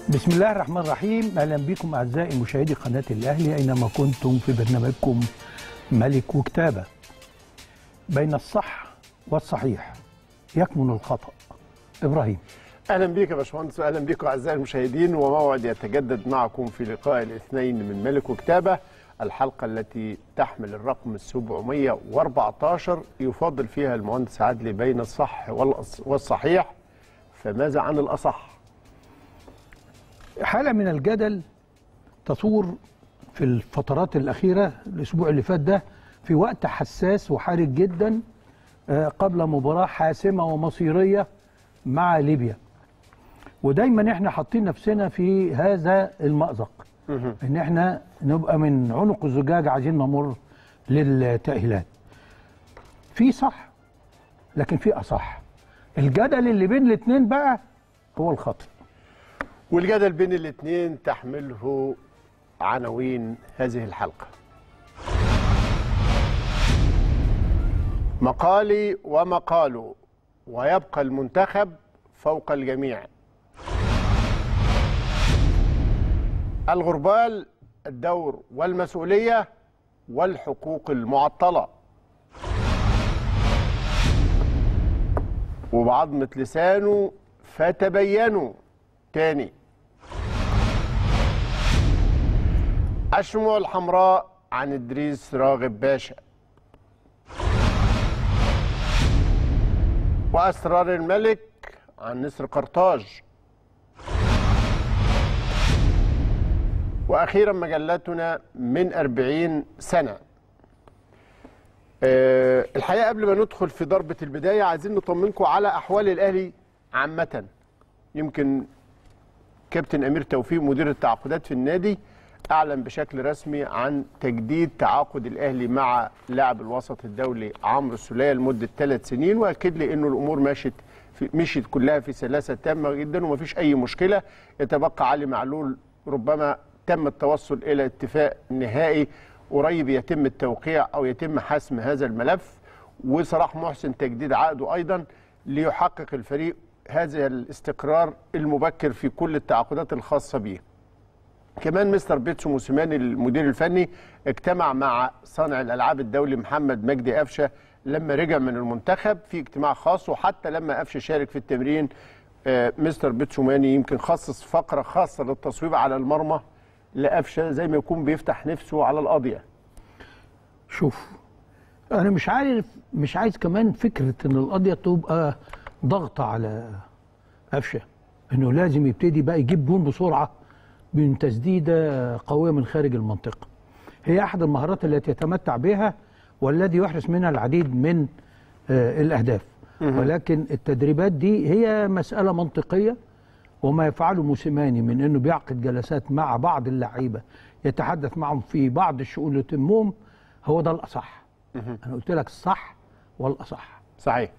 بسم الله الرحمن الرحيم اهلا بكم اعزائي مشاهدي قناه الاهلي اينما كنتم في برنامجكم ملك وكتابه بين الصح والصحيح يكمن الخطا ابراهيم اهلا بيك يا باشمهندس واهلا بكم اعزائي المشاهدين وموعد يتجدد معكم في لقاء الاثنين من ملك وكتابه الحلقه التي تحمل الرقم 714 يفضل فيها المهندس عدلي بين الصح والأص- والصحيح فماذا عن الاصح؟ حاله من الجدل تثور في الفترات الاخيره الاسبوع اللي فات ده في وقت حساس وحرج جدا آه، قبل مباراه حاسمه ومصيريه مع ليبيا ودايما احنا حاطين نفسنا في هذا المأزق ان احنا نبقى من عنق الزجاج عايزين نمر للتأهيلات في صح لكن في اصح الجدل اللي بين الاثنين بقى هو الخطأ والجدل بين الاثنين تحمله عناوين هذه الحلقه مقالي ومقاله ويبقى المنتخب فوق الجميع الغربال الدور والمسؤوليه والحقوق المعطله وبعظمه لسانه فتبينوا تاني الشموع الحمراء عن ادريس راغب باشا واسرار الملك عن نسر قرطاج واخيرا مجلتنا من أربعين سنه أه الحقيقه قبل ما ندخل في ضربه البدايه عايزين نطمنكم على احوال الاهلي عامه يمكن كابتن امير توفيق مدير التعاقدات في النادي اعلن بشكل رسمي عن تجديد تعاقد الاهلي مع لاعب الوسط الدولي عمرو السوليه لمده ثلاث سنين واكد لي انه الامور مشت في مشيت كلها في سلاسه تامه جدا ومفيش اي مشكله يتبقى علي معلول ربما تم التوصل الى اتفاق نهائي قريب يتم التوقيع او يتم حسم هذا الملف وصلاح محسن تجديد عقده ايضا ليحقق الفريق هذا الاستقرار المبكر في كل التعاقدات الخاصه به. كمان مستر بيتسو موسيماني المدير الفني اجتمع مع صانع الالعاب الدولي محمد مجدي قفشه لما رجع من المنتخب في اجتماع خاص وحتى لما قفشه شارك في التمرين آه، مستر بيتسو ماني يمكن خصص فقره خاصه للتصويب على المرمى لقفشه زي ما يكون بيفتح نفسه على القضيه. شوف انا مش عارف مش عايز كمان فكره ان القضيه تبقى ضغط على قفشه انه لازم يبتدي بقى يجيب جون بسرعه من تسديده قويه من خارج المنطقه هي احد المهارات التي يتمتع بها والذي يحرز منها العديد من آه، الاهداف ولكن التدريبات دي هي مساله منطقيه وما يفعله موسيماني من انه بيعقد جلسات مع بعض اللعيبه يتحدث معهم في بعض الشؤون اللي تهمهم هو ده الاصح انا قلت لك الصح والاصح صحيح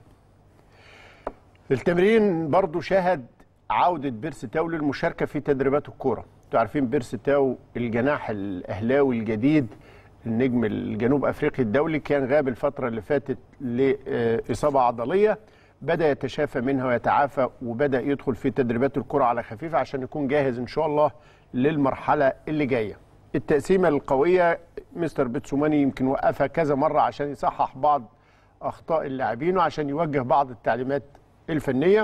التمرين برضو شهد عودة بيرس تاو للمشاركة في تدريبات الكورة انتوا عارفين بيرس تاو الجناح الأهلاوي الجديد النجم الجنوب أفريقي الدولي كان غاب الفترة اللي فاتت لإصابة عضلية بدأ يتشافى منها ويتعافى وبدأ يدخل في تدريبات الكرة على خفيف عشان يكون جاهز إن شاء الله للمرحلة اللي جاية التقسيمة القوية مستر بيتسوماني يمكن وقفها كذا مرة عشان يصحح بعض أخطاء اللاعبين وعشان يوجه بعض التعليمات الفنية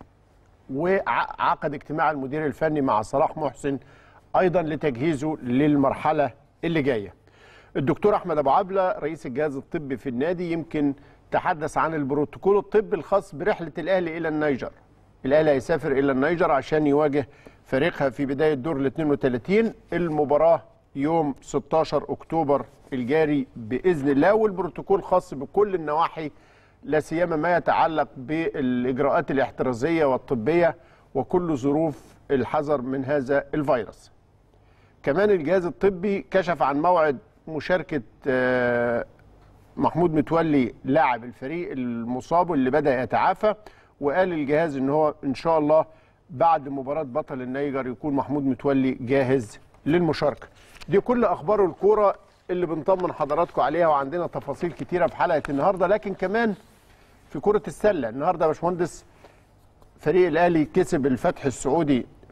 وعقد اجتماع المدير الفني مع صلاح محسن ايضا لتجهيزه للمرحله اللي جايه. الدكتور احمد ابو عبله رئيس الجهاز الطبي في النادي يمكن تحدث عن البروتوكول الطبي الخاص برحله الاهلي الى النيجر. الاهلي هيسافر الى النيجر عشان يواجه فريقها في بدايه دور ال 32 المباراه يوم 16 اكتوبر الجاري باذن الله والبروتوكول خاص بكل النواحي لا سيما ما يتعلق بالاجراءات الاحترازيه والطبيه وكل ظروف الحذر من هذا الفيروس. كمان الجهاز الطبي كشف عن موعد مشاركه آه، محمود متولي لاعب الفريق المصاب اللي بدا يتعافى وقال الجهاز ان هو ان شاء الله بعد مباراه بطل النيجر يكون محمود متولي جاهز للمشاركه. دي كل اخبار الكوره اللي بنطمن حضراتكم عليها وعندنا تفاصيل كتيره في حلقه النهارده لكن كمان في كرة السلة النهارده يا باشمهندس فريق الأهلي كسب الفتح السعودي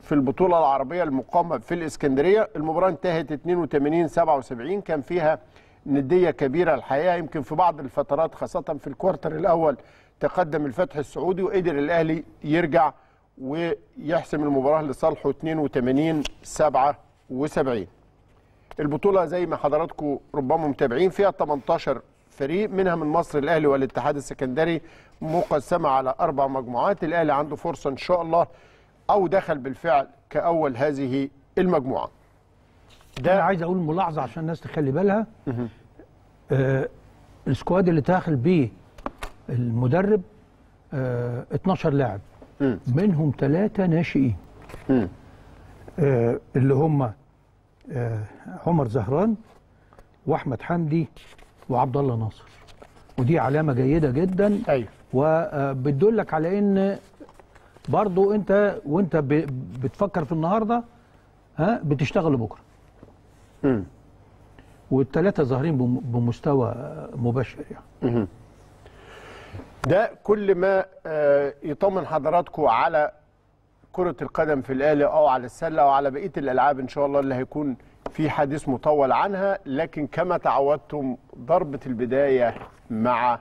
في البطوله العربيه المقامه في الاسكندريه المباراه انتهت 82 77 كان فيها نديه كبيره الحقيقه يمكن في بعض الفترات خاصه في الكوارتر الاول تقدم الفتح السعودي وقدر الاهلي يرجع ويحسم المباراه لصالحه 82 77 البطوله زي ما حضراتكم ربما متابعين فيها 18 فريق منها من مصر الاهلي والاتحاد السكندري مقسمه على اربع مجموعات الاهلي عنده فرصه ان شاء الله او دخل بالفعل كاول هذه المجموعه ده عايز اقول ملاحظه عشان الناس تخلي بالها آه السكواد اللي داخل بيه المدرب آه 12 لاعب مم. منهم ثلاثه ناشئين مم. آه اللي هم آه عمر زهران واحمد حمدي وعبد الله ناصر ودي علامه جيده جدا ايوه وبتدلك على ان برضو انت وانت ب- بتفكر في النهارده ها بتشتغل بكره مم. والثلاثه ظاهرين بم- بمستوى مباشر يعني ده كل ما آه، يطمن حضراتكم على كرة القدم في الآلة أو على السلة أو على بقية الألعاب إن شاء الله اللي هيكون في حديث مطول عنها لكن كما تعودتم ضربة البداية مع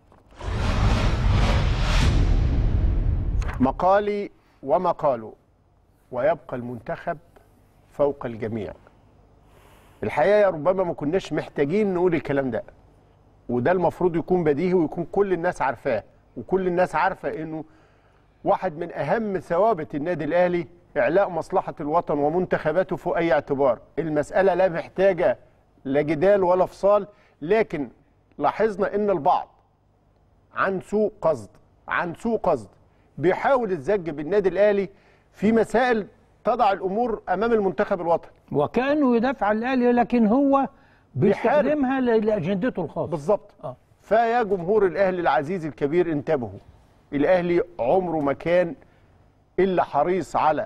مقالي ومقاله ويبقى المنتخب فوق الجميع الحقيقة ربما ما كناش محتاجين نقول الكلام ده وده المفروض يكون بديهي ويكون كل الناس عارفاه وكل الناس عارفه انه واحد من اهم ثوابت النادي الاهلي اعلاء مصلحه الوطن ومنتخباته فوق اي اعتبار المساله لا محتاجه لا جدال ولا فصال لكن لاحظنا ان البعض عن سوء قصد عن سوء قصد بيحاول يتزج بالنادي الاهلي في مسائل تضع الامور امام المنتخب الوطني وكانه يدافع عن الاهلي لكن هو بيحارب. بيستخدمها ل- لاجندته الخاصه بالظبط آه. فيا جمهور الاهلي العزيز الكبير انتبهوا الاهلي عمره ما كان الا حريص على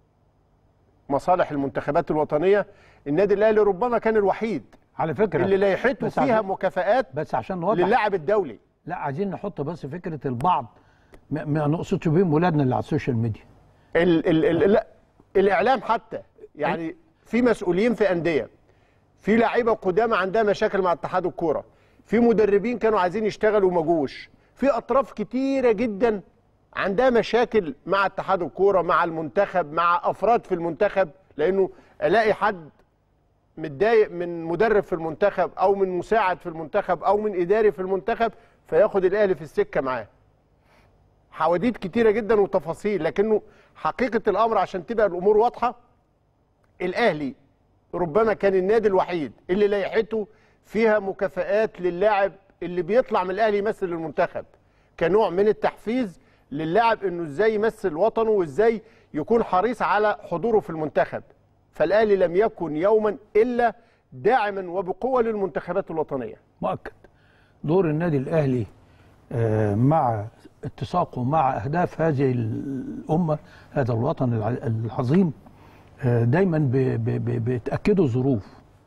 مصالح المنتخبات الوطنيه النادي الاهلي ربما كان الوحيد على فكره اللي لائحته بس فيها عشان- مكافآت بس عشان نوضح للاعب الدولي لا عايزين نحط بس فكره البعض ما, ما نقصدش بيهم ولادنا اللي على السوشيال ميديا ال ال ال لا الاعلام حتى يعني في مسؤولين في انديه في لعيبه قدامى عندها مشاكل مع اتحاد الكوره في مدربين كانوا عايزين يشتغلوا وما جوش في اطراف كتيره جدا عندها مشاكل مع اتحاد الكوره مع المنتخب مع افراد في المنتخب لانه الاقي حد متضايق من مدرب في المنتخب او من مساعد في المنتخب او من اداري في المنتخب فياخد الاهلي في السكه معاه حواديت كتيره جدا وتفاصيل لكنه حقيقه الامر عشان تبقى الامور واضحه الاهلي ربما كان النادي الوحيد اللي لائحته فيها مكافآت للاعب اللي بيطلع من الاهلي يمثل المنتخب كنوع من التحفيز للاعب انه ازاي يمثل وطنه وازاي يكون حريص على حضوره في المنتخب فالاهلي لم يكن يوما الا داعما وبقوه للمنتخبات الوطنيه مؤكد دور النادي الاهلي آه، مع اتساقه مع اهداف هذه الامه هذا الوطن الع- العظيم آه، دايما ب- ب- ب- بتاكده الظروف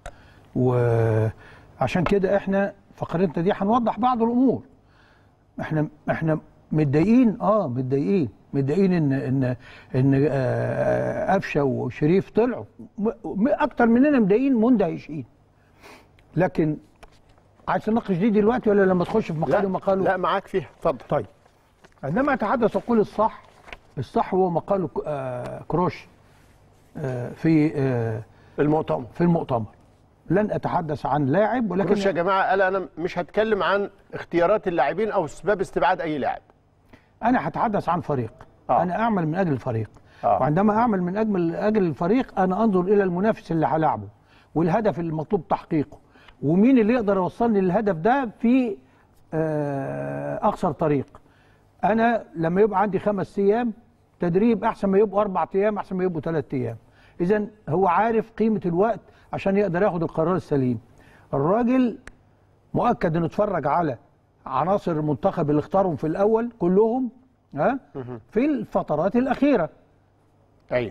وعشان كده احنا فقرتنا دي هنوضح بعض الامور احنا احنا متضايقين اه متضايقين متضايقين ان ان ان آه، قفشه وشريف طلعوا م- م- اكتر مننا متضايقين مندهشين لكن عايز تناقش دي دلوقتي ولا لما تخش في مقال لا ومقاله لا معاك فيها اتفضل طيب عندما اتحدث اقول الصح الصح هو مقال ك- آه، كروش آه، في آه، المؤتمر في المؤتمر لن اتحدث عن لاعب كروش يا ولكن جماعه قال انا مش هتكلم عن اختيارات اللاعبين او اسباب استبعاد اي لاعب انا هتحدث عن فريق آه. انا اعمل من اجل الفريق آه. وعندما اعمل من اجل اجل الفريق انا انظر الى المنافس اللي هلعبه والهدف المطلوب تحقيقه ومين اللي يقدر يوصلني للهدف ده في آه، اقصر طريق انا لما يبقى عندي خمس ايام تدريب احسن ما يبقوا اربع ايام احسن ما يبقوا ثلاث ايام اذا هو عارف قيمه الوقت عشان يقدر ياخد القرار السليم الراجل مؤكد انه اتفرج على عناصر المنتخب اللي اختارهم في الاول كلهم ها في الفترات الاخيره ايوه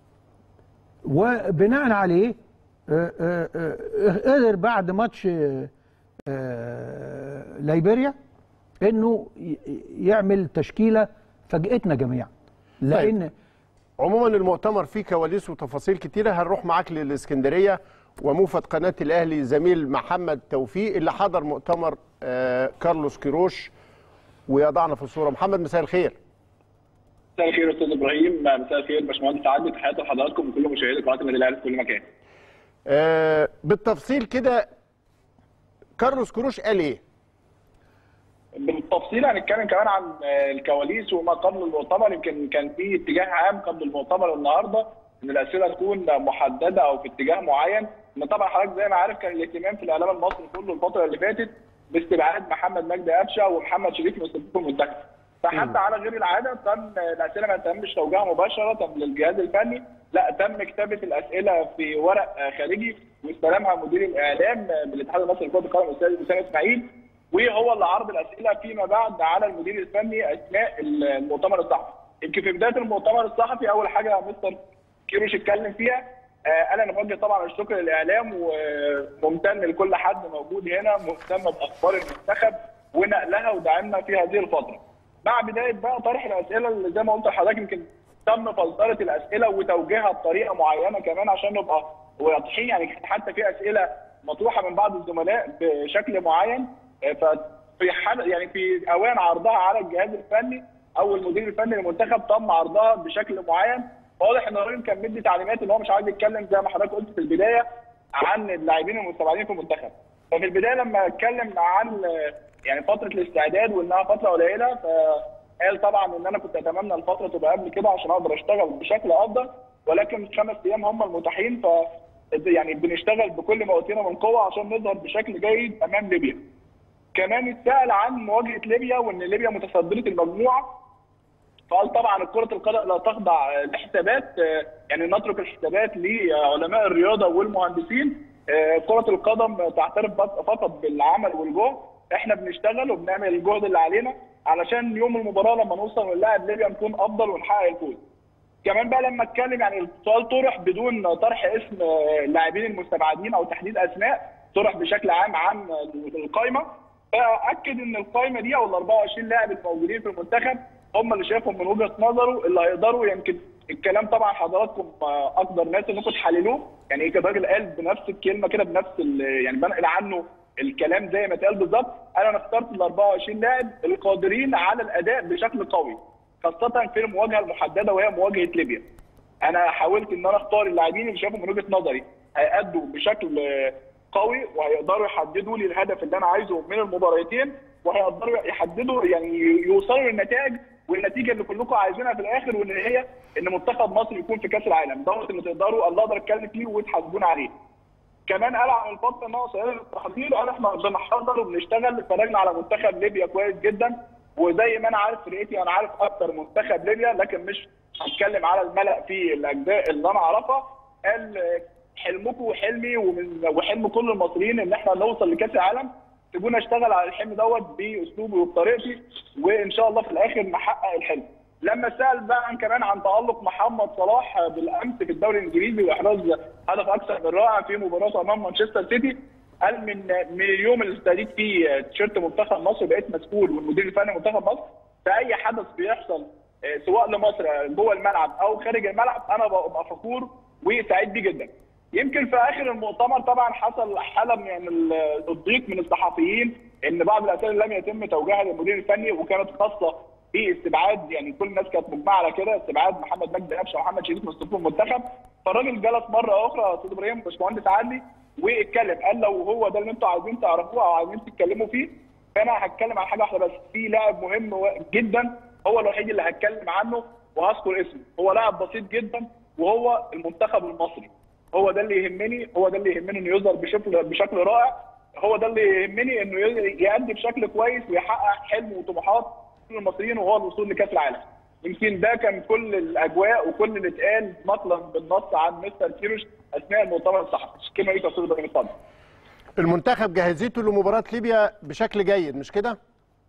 وبناء عليه آه، آه، آه، قدر بعد ماتش آه، آه، ليبيريا انه ي- يعمل تشكيله فاجئتنا جميعا لان عموما المؤتمر فيه كواليس وتفاصيل كتيره هنروح معاك للاسكندريه وموفد قناه الاهلي زميل محمد توفيق اللي حضر مؤتمر آه كارلوس كيروش ويضعنا في الصوره محمد مساء الخير مساء الخير استاذ ابراهيم مساء الخير باشمهندس عادل تحياتي لحضراتكم وكل مشاهدي قناه النادي الاهلي في كل مكان آه بالتفصيل كده كارلوس كيروش قال ايه بالتفصيل هنتكلم كمان عن الكواليس وما قبل المؤتمر يمكن كان في اتجاه عام قبل المؤتمر النهارده ان الاسئله تكون محدده او في اتجاه معين ان طبعا حضرتك زي ما عارف كان الاهتمام في الاعلام المصري كله الفتره اللي فاتت باستبعاد محمد مجدي قفشه ومحمد شريف من صفوف المنتخب فحتى على غير العاده تم الاسئله ما تمش توجيهها مباشره للجهاز الفني لا تم كتابه الاسئله في ورق خارجي واستلمها مدير الاعلام بالاتحاد المصري لكره القدم الاستاذ اسامه اسماعيل وهو اللي عرض الاسئله فيما بعد على المدير الفني اثناء المؤتمر الصحفي. يمكن في بدايه المؤتمر الصحفي اول حاجه مستر كيروش اتكلم فيها آه انا بوجه طبعا الشكر للاعلام وممتن لكل حد موجود هنا مهتم باخبار المنتخب ونقلها ودعمنا في هذه الفتره. مع بدايه بقى طرح الاسئله اللي زي ما قلت لحضرتك يمكن تم فلتره الاسئله وتوجيهها بطريقه معينه كمان عشان نبقى واضحين يعني حتى في اسئله مطروحه من بعض الزملاء بشكل معين ففي حال يعني في اوان عرضها على الجهاز الفني او المدير الفني للمنتخب تم عرضها بشكل معين واضح ان الراجل كان مدي تعليمات ان هو مش عايز يتكلم زي ما حضرتك قلت في البدايه عن اللاعبين المستبعدين في المنتخب ففي البدايه لما اتكلم عن يعني فتره الاستعداد وانها فتره قليله فقال طبعا ان انا كنت اتمنى الفتره تبقى قبل كده عشان اقدر اشتغل بشكل افضل ولكن خمس ايام هم المتاحين ف يعني بنشتغل بكل ما اوتينا من قوه عشان نظهر بشكل جيد امام ليبيا. كمان اتسال عن مواجهه ليبيا وان ليبيا متصدره المجموعه فقال طبعا كره القدم لا تخضع لحسابات يعني نترك الحسابات لعلماء الرياضه والمهندسين كره القدم تعترف فقط بالعمل والجهد احنا بنشتغل وبنعمل الجهد اللي علينا علشان يوم المباراه لما نوصل ونلاعب ليبيا نكون افضل ونحقق الفوز كمان بقى لما اتكلم يعني السؤال طرح بدون طرح اسم اللاعبين المستبعدين او تحديد اسماء طرح بشكل عام عن القائمه فاكد ان القائمه دي او ال 24 لاعب الموجودين في المنتخب هم اللي شايفهم من وجهه نظره اللي هيقدروا يمكن الكلام طبعا حضراتكم اقدر ناس انكم تحللوه يعني الراجل قال بنفس الكلمه كده بنفس يعني بنقل عنه الكلام زي ما اتقال بالظبط انا اخترت ال 24 لاعب القادرين على الاداء بشكل قوي خاصه في المواجهه المحدده وهي مواجهه ليبيا انا حاولت ان انا اختار اللاعبين اللي شايفهم من وجهه نظري هيأدوا بشكل قوي وهيقدروا يحددوا لي الهدف اللي انا عايزه من المباراتين وهيقدروا يحددوا يعني يوصلوا للنتائج والنتيجه اللي كلكم عايزينها في الاخر وان هي ان منتخب مصر يكون في كاس العالم دوت اللي تقدروا الله اقدر اتكلم فيه وتحاسبونا عليه. كمان قال عن الفتره ان هو صغير التحضير قال احنا بنحضر وبنشتغل اتفرجنا على منتخب ليبيا كويس جدا وزي ما انا عارف فرقتي انا عارف اكتر منتخب ليبيا لكن مش هتكلم على الملأ في الاجزاء اللي انا اعرفها قال حلمكم وحلمي ومن وحلم كل المصريين ان احنا نوصل لكاس العالم سيبونا اشتغل على الحلم دوت باسلوبي وبطريقتي وان شاء الله في الاخر نحقق الحلم. لما سال بقى عن كمان عن تالق محمد صلاح بالامس في الدوري الانجليزي واحراز هدف اكثر من رائع في مباراه امام مانشستر سيتي قال من من اليوم اللي استديت فيه تيشيرت منتخب مصر بقيت مسؤول والمدير الفني منتخب مصر في اي حدث بيحصل سواء لمصر جوه الملعب او خارج الملعب انا ببقى فخور وسعيد بيه جدا. يمكن في اخر المؤتمر طبعا حصل حاله من الضيق من الصحفيين ان بعض الاسئله لم يتم توجيهها للمدير الفني وكانت خاصه باستبعاد يعني كل الناس كانت مجمعه على كده استبعاد محمد مجدي قفشه ومحمد شريف من صفوف المنتخب فالراجل جلس مره اخرى يا استاذ ابراهيم باشمهندس عدلي واتكلم قال لو هو ده اللي انتوا عايزين تعرفوه او عايزين تتكلموا فيه فانا هتكلم عن حاجه واحده بس في لاعب مهم جدا هو الوحيد اللي هتكلم عنه وهذكر اسمه هو لاعب بسيط جدا وهو المنتخب المصري هو ده اللي يهمني هو ده اللي يهمني انه يظهر بشكل بشكل رائع هو ده اللي يهمني انه يأدي بشكل كويس ويحقق حلم وطموحات كل المصريين وهو الوصول لكاس العالم يمكن ده كان كل الاجواء وكل اللي اتقال نقلا بالنص عن مستر كيروش اثناء المؤتمر الصحفي الكلمه دي استاذ ابراهيم اتفضل المنتخب جاهزيته لمباراه ليبيا بشكل جيد مش كده؟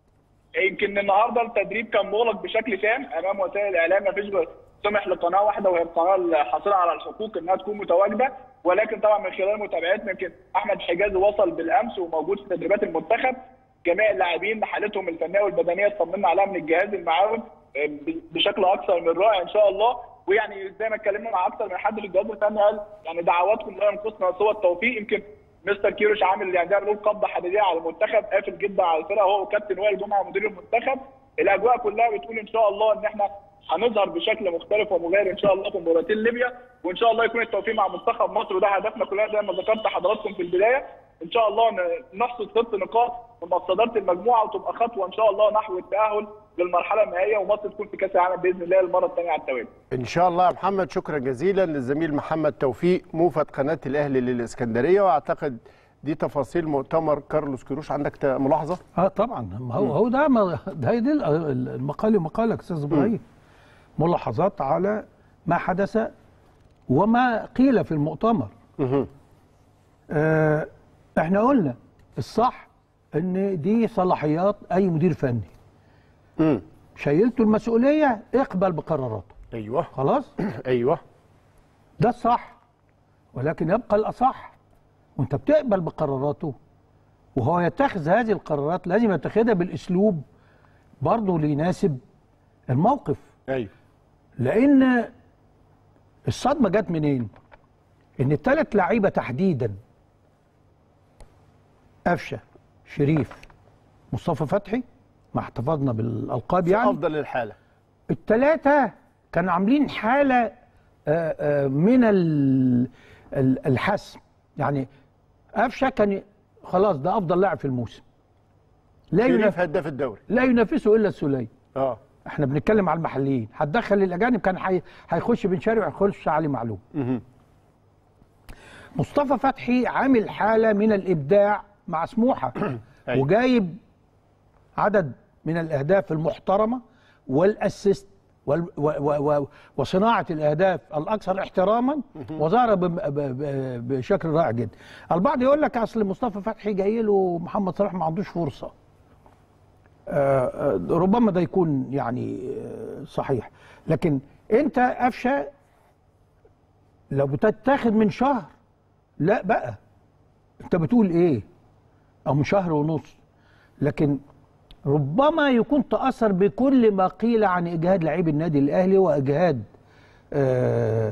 يمكن النهارده التدريب كان مغلق بشكل تام امام وسائل الاعلام ما فيش سمح لقناه واحده وهي القناه الحاصله على الحقوق انها تكون متواجده ولكن طبعا من خلال متابعتنا يمكن احمد حجازي وصل بالامس وموجود في تدريبات المنتخب جميع اللاعبين حالتهم الفنيه والبدنيه اطمنا عليها من الجهاز المعاون بشكل اكثر من رائع ان شاء الله ويعني زي ما اتكلمنا مع اكثر من حد في الجهاز الفني قال يعني دعواتكم لا ينقصنا سوى التوفيق يمكن مستر كيروش عامل يعني زي ما بنقول قبضه حديديه على المنتخب قافل جدا على الفرقه هو وكابتن وائل جمعه مدير المنتخب الاجواء كلها بتقول ان شاء الله ان احنا هنظهر بشكل مختلف ومغاير ان شاء الله في مباراتين ليبيا وان شاء الله يكون التوفيق مع منتخب مصر وده هدفنا كلنا زي ما ذكرت حضراتكم في البدايه ان شاء الله ن- نحصد ست نقاط من مصدره المجموعه وتبقى خطوه ان شاء الله نحو التاهل للمرحله النهائيه ومصر تكون في كاس العالم باذن الله المره الثانيه على التوالي ان شاء الله يا محمد شكرا جزيلا للزميل محمد توفيق موفد قناه الاهلي للاسكندريه واعتقد دي تفاصيل مؤتمر كارلوس كيروش عندك ت- ملاحظه اه طبعا ما هو هو ده ما ده هي دي ال- المقال مقالك استاذ ابراهيم ملاحظات على ما حدث وما قيل في المؤتمر مهم. آه احنا قلنا الصح ان دي صلاحيات اي مدير فني مم. شيلته المسؤوليه اقبل بقراراته ايوه خلاص ايوه ده الصح ولكن يبقى الاصح وانت بتقبل بقراراته وهو يتخذ هذه القرارات لازم يتخذها بالاسلوب برضه اللي يناسب الموقف ايوه لان الصدمه جت منين؟ ان الثلاث لعيبه تحديدا قفشه شريف مصطفى فتحي مع احتفاظنا بالالقاب في يعني افضل الحاله الثلاثه كانوا عاملين حاله آه، آه، من ال- ال- الحسم يعني قفشه كان خلاص ده افضل لاعب في الموسم لا شريف ينافس هداف الدوري لا ينافسه الا السوليه اه احنا بنتكلم على المحليين هتدخل الاجانب كان حي... هيخش بن شرقي وهيخش علي معلوم مهم. مصطفى فتحي عامل حاله من الابداع مع سموحه أيوة. وجايب عدد من الاهداف المحترمه والاسيست وال... و... و... و... وصناعه الاهداف الاكثر احتراما وظهر ب... ب... ب... بشكل رائع جدا البعض يقول لك اصل مصطفى فتحي جاي له محمد صلاح ما عندوش فرصه آه، آه، ربما ده يكون يعني آه، صحيح لكن انت قفشه لو بتتاخد من شهر لا بقى انت بتقول ايه او من شهر ونص لكن ربما يكون تاثر بكل ما قيل عن اجهاد لعيب النادي الاهلي واجهاد آه،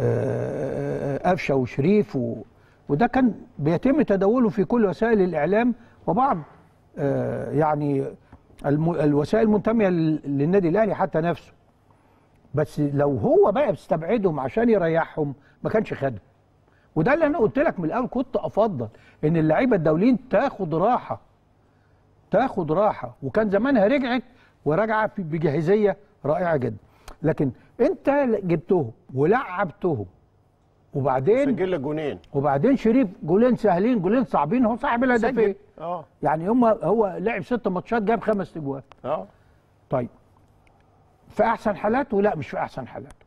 آه، قفشه وشريف و... وده كان بيتم تداوله في كل وسائل الاعلام وبعض آه، يعني الم... الوسائل المنتميه لل- للنادي الاهلي حتى نفسه بس لو هو بقى بيستبعدهم عشان يريحهم ما كانش خدهم وده اللي انا قلت لك من الاول كنت افضل ان اللعيبه الدوليين تاخد راحه تاخد راحه وكان زمانها رجعت وراجعه في- بجاهزيه رائعه جدا لكن انت جبتهم ولعبتهم وبعدين سجل لك جونين وبعدين شريف جولين سهلين جولين صعبين هو صاحب الهدفين اه يعني هم هو لعب ست ماتشات جاب خمس اجوان اه طيب في احسن حالاته لا مش في احسن حالاته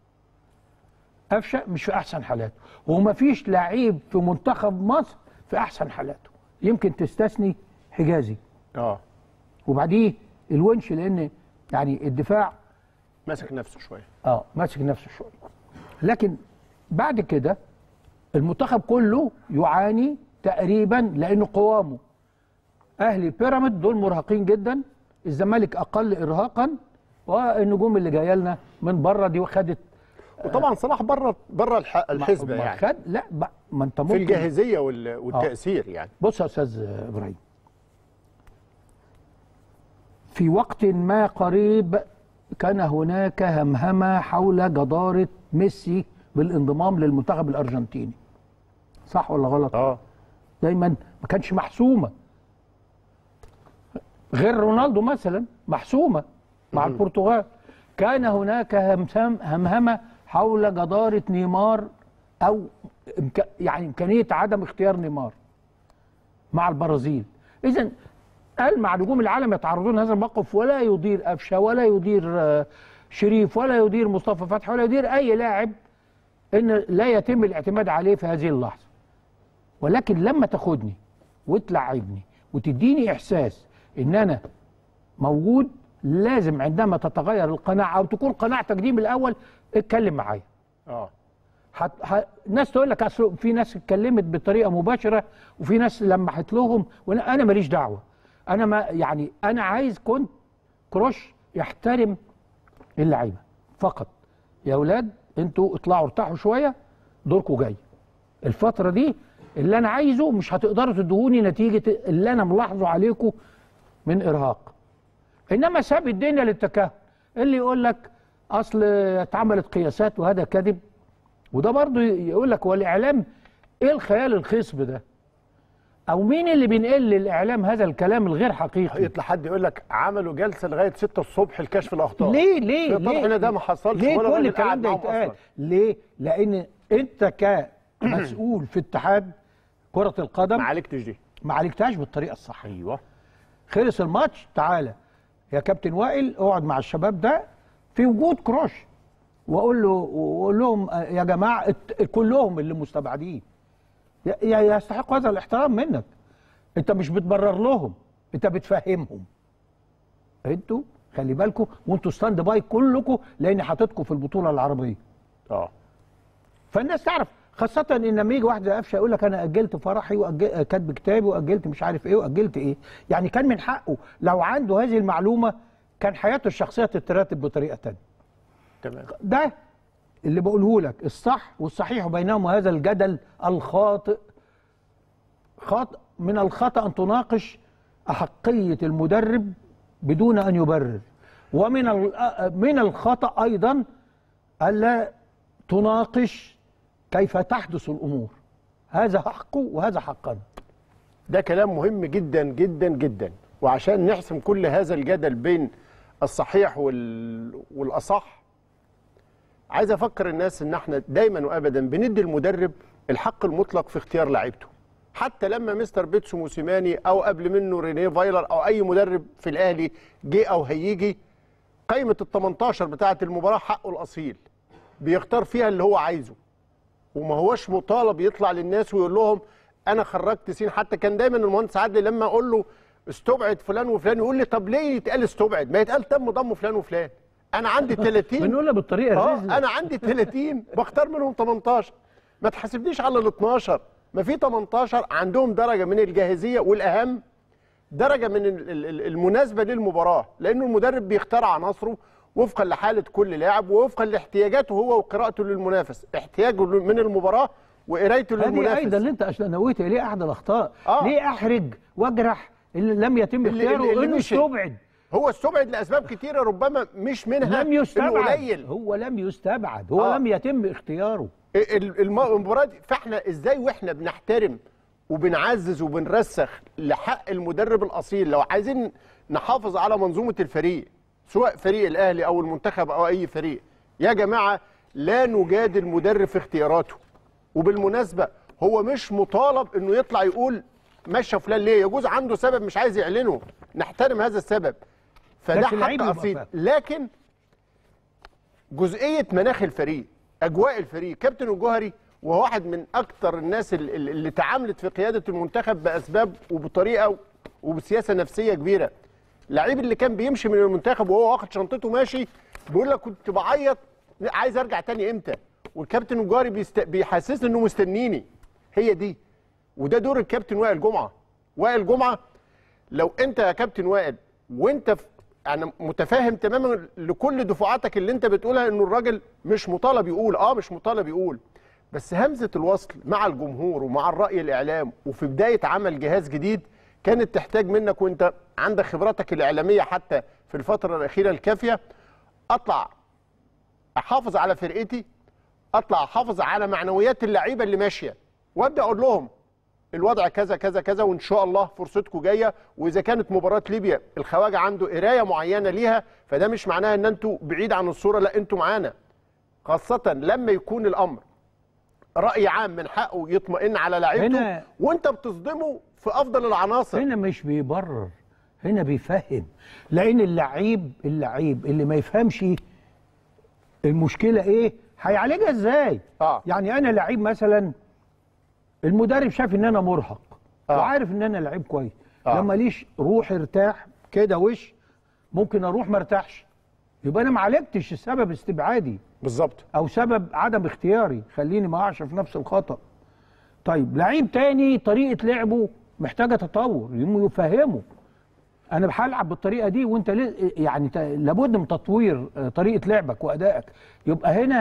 قفشه مش في احسن حالاته وما فيش لعيب في منتخب مصر في احسن حالاته يمكن تستثني حجازي اه وبعديه الونش لان يعني الدفاع ماسك نفسه شويه اه ماسك نفسه شويه لكن بعد كده المنتخب كله يعاني تقريبا لانه قوامه اهلي بيراميد دول مرهقين جدا الزمالك اقل ارهاقا والنجوم اللي جايه لنا من بره دي خدت وطبعا صلاح بره بره الح- الحسبه ما يعني خد لا ب- ما انت في ممكن الجاهزيه وال- والتاثير يعني بص يا استاذ ابراهيم في وقت ما قريب كان هناك همهمه حول جداره ميسي بالانضمام للمنتخب الارجنتيني صح ولا غلط اه دايما ما كانش محسومه غير رونالدو مثلا محسومه مع البرتغال كان هناك همسم همهمه حول جداره نيمار او إمك... يعني امكانيه عدم اختيار نيمار مع البرازيل اذا قال مع نجوم العالم يتعرضون لهذا الموقف ولا يدير قفشه ولا يدير آه، شريف ولا يدير مصطفى فتحي ولا يدير اي لاعب ان لا يتم الاعتماد عليه في هذه اللحظه ولكن لما تاخدني وتلعبني وتديني احساس ان انا موجود لازم عندما تتغير القناعه او تكون قناعتك دي من الاول اتكلم معايا اه حت... ح... ناس تقول لك اصل في ناس اتكلمت بطريقه مباشره وفي ناس لمحت لهم وانا انا ماليش دعوه انا ما يعني انا عايز كنت كروش يحترم اللعيبه فقط يا اولاد انتوا اطلعوا ارتاحوا شويه دوركم جاي الفتره دي اللي انا عايزه مش هتقدروا تدهوني نتيجه اللي انا ملاحظه عليكم من ارهاق انما ساب الدنيا للتكهن اللي يقول لك اصل اتعملت قياسات وهذا كذب وده برضه يقول لك هو الاعلام ايه الخيال الخصب ده او مين اللي بينقل للاعلام هذا الكلام الغير حقيقي يطلع حد يقول لك عملوا جلسه لغايه 6 الصبح لكشف الاخطاء ليه ليه طبعا ليه هنا ده ما حصلش ليه ولا كل الراجل الكلام قاعد ده معاهم يتقال أصلاً. ليه لان انت كمسؤول في اتحاد كره القدم ما عالجتش دي ما عالجتهاش بالطريقه الصح ايوه خلص الماتش تعالى يا كابتن وائل اقعد مع الشباب ده في وجود كروش واقول له واقول لهم آه، يا جماعه ات- كلهم اللي مستبعدين ي- ي- يستحقوا هذا الاحترام منك انت مش بتبرر لهم انت بتفهمهم انتوا خلي بالكم وانتوا ستاند باي كلكم لان حاططكم في البطوله العربيه اه فالناس تعرف خاصة ان لما يجي واحد زي قفشه يقول لك انا اجلت فرحي وكاتب كتابي واجلت مش عارف ايه واجلت ايه، يعني كان من حقه لو عنده هذه المعلومة كان حياته الشخصية تترتب بطريقة تانية. تمام ده اللي بقوله لك الصح والصحيح بينهم هذا الجدل الخاطئ خاطئ من الخطأ أن تناقش أحقية المدرب بدون أن يبرر ومن ال- من الخطأ أيضا ألا تناقش كيف تحدث الأمور هذا حقه وهذا حقنا ده كلام مهم جدا جدا جدا وعشان نحسم كل هذا الجدل بين الصحيح وال... والاصح عايز افكر الناس ان احنا دايما وابدا بندي المدرب الحق المطلق في اختيار لعيبته حتى لما مستر بيتسو موسيماني او قبل منه رينيه فايلر او اي مدرب في الاهلي جه او هيجي قائمه ال 18 بتاعه المباراه حقه الاصيل بيختار فيها اللي هو عايزه وما هوش مطالب يطلع للناس ويقول لهم انا خرجت سين حتى كان دايما المهندس عادل لما اقول له استبعد فلان وفلان يقول لي طب ليه يتقال استبعد ما يتقال تم ضم فلان وفلان انا عندي 30 بنقولها بالطريقة اه الرزلة انا عندي 30 بختار منهم 18 ما تحاسبنيش على ال 12 ما في 18 عندهم درجه من الجاهزيه والاهم درجه من ال- ال- ال- المناسبه للمباراه لانه المدرب بيختار عناصره وفقا لحاله كل لاعب ووفقا لاحتياجاته هو وقراءته للمنافس احتياجه من المباراه وقرايته هذه للمنافس أيضا اللي أنت أصلا نويت ليه أحد الأخطاء آه. ليه أحرج وأجرح اللي لم يتم اللي- اختياره اللي- اللي إنه مشي. استبعد هو استبعد لاسباب كتيره ربما مش منها لم إنه يستبعد قليل هو لم يستبعد هو آه. لم يتم اختياره ال- الم- المباراه دي فاحنا ازاي واحنا بنحترم وبنعزز وبنرسخ لحق المدرب الاصيل لو عايزين نحافظ على منظومه الفريق سواء فريق الاهلي او المنتخب او اي فريق يا جماعه لا نجادل مدرب في اختياراته وبالمناسبه هو مش مطالب انه يطلع يقول مشى فلان ليه يجوز عنده سبب مش عايز يعلنه نحترم هذا السبب فده لكن حق اللعيب يبقى اصيل فاهم. لكن جزئيه مناخ الفريق اجواء الفريق كابتن الجوهري وهو واحد من اكتر الناس ال- ال- اللي تعاملت في قياده المنتخب باسباب وبطريقه وبسياسه نفسيه كبيره اللعيب اللي كان بيمشي من المنتخب وهو واخد شنطته ماشي بيقول لك كنت بعيط عايز ارجع تاني امتى والكابتن الجوهري بيست... بيحسسني انه مستنيني هي دي وده دور الكابتن وائل جمعه وائل جمعه لو انت يا كابتن وائل وانت في انا متفاهم تماما لكل دفعاتك اللي انت بتقولها انه الراجل مش مطالب يقول اه مش مطالب يقول بس همزه الوصل مع الجمهور ومع الراي الاعلام وفي بدايه عمل جهاز جديد كانت تحتاج منك وانت عندك خبراتك الاعلاميه حتى في الفتره الاخيره الكافيه اطلع احافظ على فرقتي اطلع احافظ على معنويات اللعيبه اللي ماشيه وابدا اقول لهم الوضع كذا كذا كذا وان شاء الله فرصتكم جايه واذا كانت مباراه ليبيا الخواجه عنده قرايه معينه ليها فده مش معناها ان انتوا بعيد عن الصوره لا انتوا معانا خاصه لما يكون الامر راي عام من حقه يطمئن على لعيبته هنا- وانت بتصدمه في افضل العناصر هنا مش بيبرر هنا بيفهم لان اللعيب اللعيب اللي ما يفهمش المشكله ايه هيعالجها ازاي آه. يعني انا لعيب مثلا المدرب شاف ان انا مرهق آه. وعارف ان انا لعيب كويس آه. لما ليش روح ارتاح كده وش ممكن اروح ما ارتاحش يبقى انا ما عالجتش السبب استبعادي بالظبط او سبب عدم اختياري خليني ما اقعش في نفس الخطا طيب لعيب تاني طريقه لعبه محتاجه تطور يقوم يفهمه انا هلعب بالطريقه دي وانت ليه- يعني ت- لابد من تطوير آه، طريقه لعبك وادائك يبقى هنا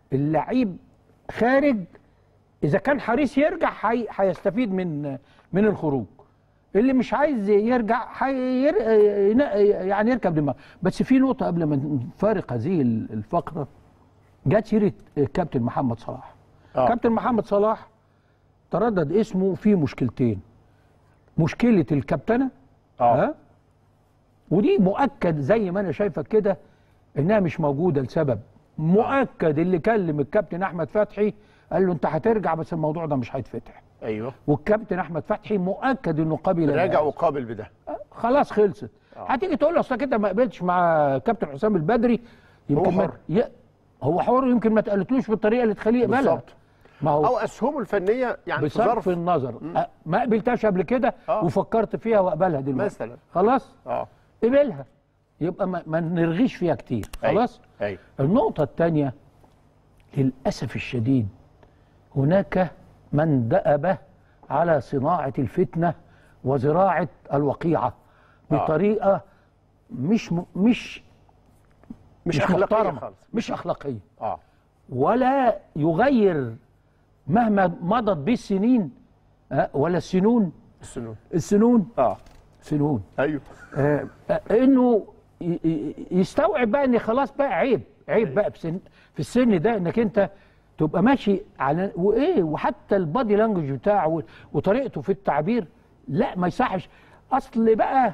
اللعيب خارج اذا كان حريص يرجع هي- هيستفيد من من الخروج اللي مش عايز يرجع هير يعني يركب دماغه بس في نقطه قبل ما نفارق هذه الفقره جت سيره كابتن محمد صلاح آه. كابتن محمد صلاح تردد اسمه في مشكلتين مشكله الكابتنه اه ها ودي مؤكد زي ما انا شايفك كده انها مش موجوده لسبب مؤكد اللي كلم الكابتن احمد فتحي قال له انت هترجع بس الموضوع ده مش هيتفتح ايوه والكابتن احمد فتحي مؤكد انه قبل راجع العقد. وقابل بده خلاص خلصت هتيجي تقول له اصل كده ما قبلتش مع كابتن حسام البدري يمكن ما حر. ي... هو حر يمكن ما اتقالتلوش بالطريقه اللي تخليه يقبلها بالظبط. ما هو او اسهمه الفنيه يعني في بصرف ظرف النظر أ- ما قبلتهاش قبل كده آه. وفكرت فيها واقبلها دلوقتي مثلا. خلاص اه قبلها يبقى ما, ما نرغيش فيها كتير أيوة. خلاص ايوه النقطة الثانية للأسف الشديد هناك من دأب على صناعة الفتنة وزراعة الوقيعة بطريقة مش م... مش مش اخلاقيه محترمة خالص مش أخلاقية اه ولا يغير مهما مضت به السنين أه، ولا السنون السنون السنون اه سنون ايوه آه، آه، انه ي- ي- يستوعب بقى ان خلاص بقى عيب عيب بقى في سن في السن ده انك انت تبقى ماشي على وايه وحتى البادي لانجوج بتاعه و- وطريقته في التعبير لا ما يصحش اصل بقى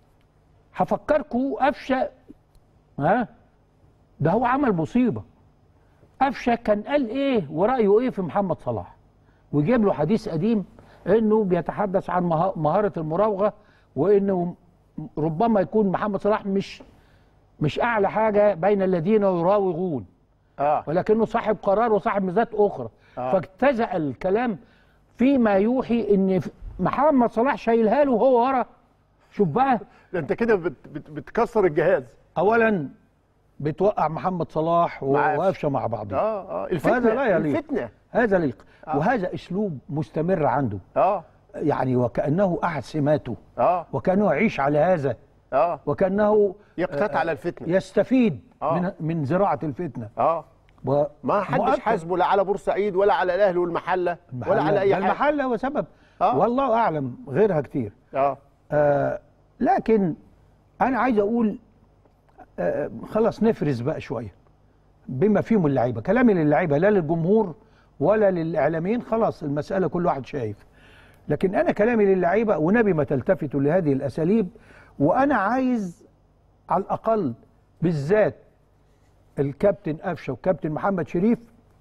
هفكركم قفشه ها ده هو عمل مصيبه قفشه كان قال ايه ورايه ايه في محمد صلاح ويجيب له حديث قديم انه بيتحدث عن مها- مهاره المراوغه وانه ربما يكون محمد صلاح مش مش اعلى حاجه بين الذين يراوغون اه ولكنه صاحب قرار وصاحب ميزات اخرى آه. فاجتزأ الكلام فيما يوحي ان محمد صلاح شايلها له وهو ورا شوف بقى ده انت كده بت بت بتكسر الجهاز اولا بتوقع محمد صلاح و- مع قفشة. وقفشه مع بعضهم اه اه وهذا الفتنه لا يليق. الفتنه هذا ليق وهذا اسلوب مستمر عنده اه يعني وكانه احد سماته اه وكانه يعيش على هذا اه وكانه يقتات على الفتنه يستفيد آه. من من زراعه الفتنه اه و- ما حدش مؤكد. حاسبه لا على بورسعيد ولا على الاهلي والمحله ولا على اي ده حاجه المحل هو سبب آه. والله اعلم غيرها كتير اه آه لكن انا عايز اقول آه خلاص نفرز بقى شويه بما فيهم اللعيبه كلامي للعيبه لا للجمهور ولا للاعلاميين خلاص المساله كل واحد شايف لكن انا كلامي للعيبه ونبي ما تلتفتوا لهذه الاساليب وانا عايز على الاقل بالذات الكابتن قفشه والكابتن محمد شريف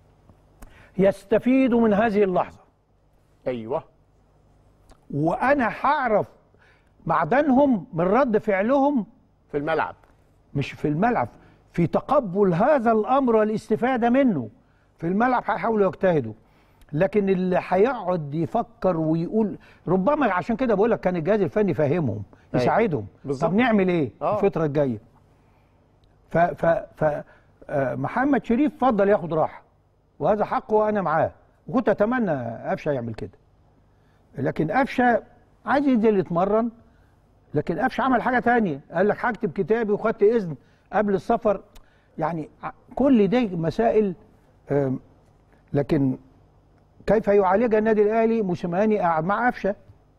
يستفيدوا من هذه اللحظه ايوه وانا هعرف معدنهم من رد فعلهم في الملعب مش في الملعب في تقبل هذا الامر والاستفاده منه في الملعب هيحاولوا يجتهدوا لكن اللي هيقعد يفكر ويقول ربما عشان كده بقول لك كان الجهاز الفني فاهمهم أيوة. يساعدهم بالظبط. طب نعمل ايه آه. الفتره الجايه ف ف ف آه، محمد شريف فضل ياخد راحه وهذا حقه وانا معاه وكنت اتمنى قفشه يعمل كده لكن قفشه عايز ينزل يتمرن لكن قفشه عمل حاجه تانية قال لك هكتب كتابي وخدت اذن قبل السفر يعني ع- كل دي مسائل آم، لكن كيف يعالجها النادي الاهلي موسيماني قاعد مع قفشه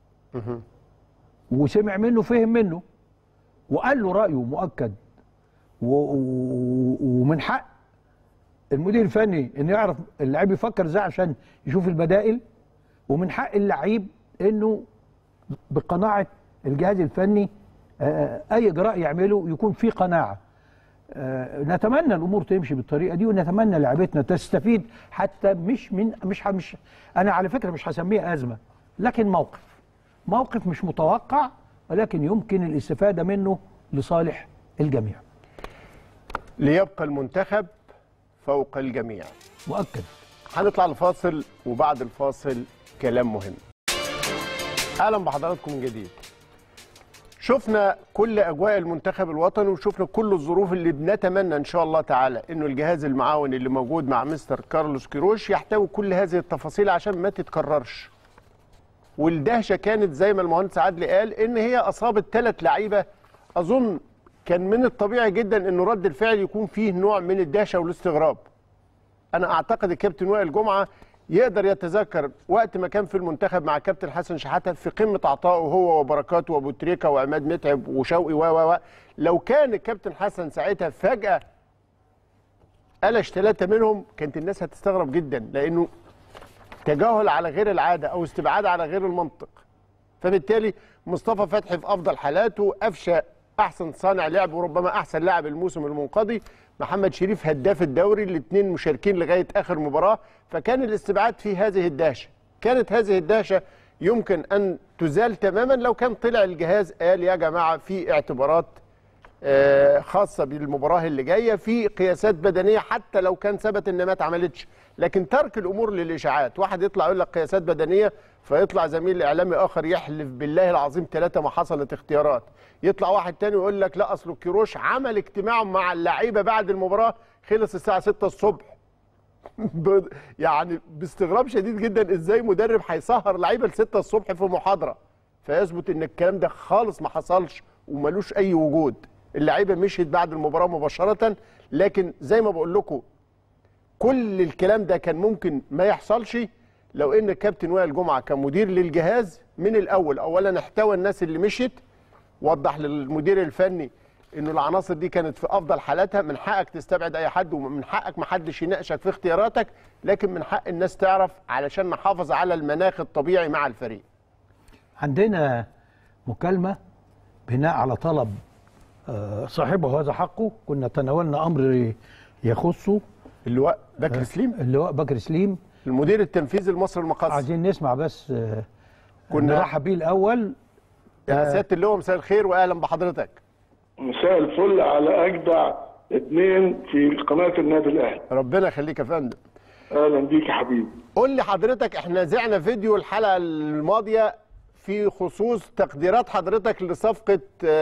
وسمع منه فهم منه وقال له رايه مؤكد و- و- ومن حق المدير الفني انه يعرف اللاعب يفكر ازاي عشان يشوف البدائل ومن حق اللعيب انه بقناعه الجهاز الفني آه، اي اجراء يعمله يكون فيه قناعه آه، نتمنى الامور تمشي بالطريقه دي ونتمنى لعيبتنا تستفيد حتى مش من مش ه- مش انا على فكره مش هسميه ازمه لكن موقف موقف مش متوقع ولكن يمكن الاستفاده منه لصالح الجميع ليبقى المنتخب فوق الجميع مؤكد هنطلع لفاصل وبعد الفاصل كلام مهم اهلا بحضراتكم من جديد شفنا كل اجواء المنتخب الوطني وشفنا كل الظروف اللي بنتمنى ان شاء الله تعالى انه الجهاز المعاون اللي موجود مع مستر كارلوس كيروش يحتوي كل هذه التفاصيل عشان ما تتكررش والدهشه كانت زي ما المهندس عدلي قال ان هي اصابت ثلاث لعيبه اظن كان من الطبيعي جدا انه رد الفعل يكون فيه نوع من الدهشه والاستغراب انا اعتقد الكابتن وائل جمعه يقدر يتذكر وقت ما كان في المنتخب مع الكابتن حسن شحاته في قمه عطائه هو وبركات وابو تريكه وعماد متعب وشوقي و و و لو كان الكابتن حسن ساعتها فجاه قلش ثلاثه منهم كانت الناس هتستغرب جدا لانه تجاهل على غير العاده او استبعاد على غير المنطق فبالتالي مصطفى فتحي في افضل حالاته قفشه احسن صانع لعب وربما احسن لاعب الموسم المنقضي محمد شريف هداف الدوري الاثنين مشاركين لغايه اخر مباراه فكان الاستبعاد في هذه الدهشه كانت هذه الدهشه يمكن ان تزال تماما لو كان طلع الجهاز قال يا جماعه في اعتبارات آه، خاصه بالمباراه اللي جايه في قياسات بدنيه حتى لو كان ثبت ان ما اتعملتش لكن ترك الامور للاشاعات واحد يطلع يقول لك قياسات بدنيه فيطلع زميل اعلامي اخر يحلف بالله العظيم ثلاثه ما حصلت اختيارات يطلع واحد تاني ويقول لك لا اصل كيروش عمل اجتماع مع اللعيبه بعد المباراه خلص الساعه 6 الصبح ب- يعني باستغراب شديد جدا ازاي مدرب هيسهر لعيبه ل 6 الصبح في محاضره فيثبت ان الكلام ده خالص ما حصلش وملوش اي وجود اللعيبه مشيت بعد المباراه مباشره لكن زي ما بقول لكم كل الكلام ده كان ممكن ما يحصلش لو ان الكابتن وائل جمعه كان مدير للجهاز من الاول اولا احتوى الناس اللي مشيت وضح للمدير الفني انه العناصر دي كانت في افضل حالاتها من حقك تستبعد اي حد ومن حقك ما حدش يناقشك في اختياراتك لكن من حق الناس تعرف علشان نحافظ على المناخ الطبيعي مع الفريق عندنا مكالمة بناء على طلب آه، صاحبه هذا حقه كنا تناولنا أمر يخصه اللواء بكر سليم اللواء بكر سليم المدير التنفيذي لمصر المقاصة عايزين نسمع بس آه، كنا- نرحب بيه الأول يا سياده اللواء مساء الخير واهلا بحضرتك مساء الفل على اجدع اثنين في قناه النادي الاهلي ربنا يخليك يا فندم اهلا بيك يا حبيبي قول لي حضرتك احنا زعنا فيديو الحلقه الماضيه في خصوص تقديرات حضرتك لصفقه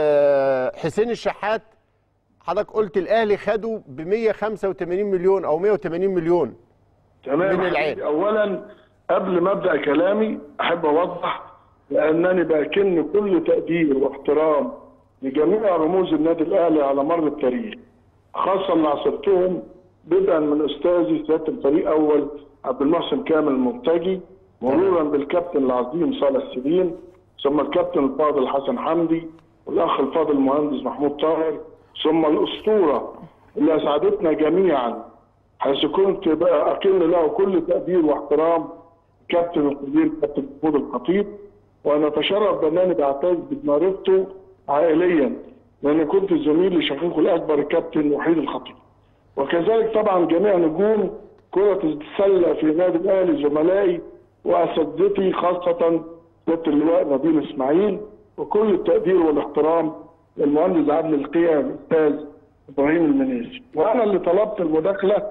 آه، حسين الشحات حضرتك قلت الاهلي خده ب 185 مليون او 180 مليون تمام من يا العين. حبيبي. اولا قبل ما ابدا كلامي احب اوضح لانني باكن كل تقدير واحترام لجميع رموز النادي الاهلي على مر التاريخ خاصه اللي عاصرتهم بدءا من استاذي سياده الفريق اول عبد المحسن كامل المرتجي مرورا بالكابتن العظيم صالح سليم ثم الكابتن الفاضل حسن حمدي والاخ الفاضل المهندس محمود طاهر ثم الاسطوره اللي اسعدتنا جميعا حيث كنت بقى اقل له كل تقدير واحترام كابتن القدير كابتن محمود الخطيب وانا اتشرف بانني بعتز بمعرفته عائليا لان كنت زميلي شقيقه الاكبر الكابتن وحيد الخطيب وكذلك طبعا جميع نجوم كرة السلة في النادي الأهلي زملائي وأساتذتي خاصة سيادة اللواء نبيل إسماعيل وكل التقدير والاحترام للمهندس عادل القيع الأستاذ إبراهيم المنيسي وأنا اللي طلبت المداخلة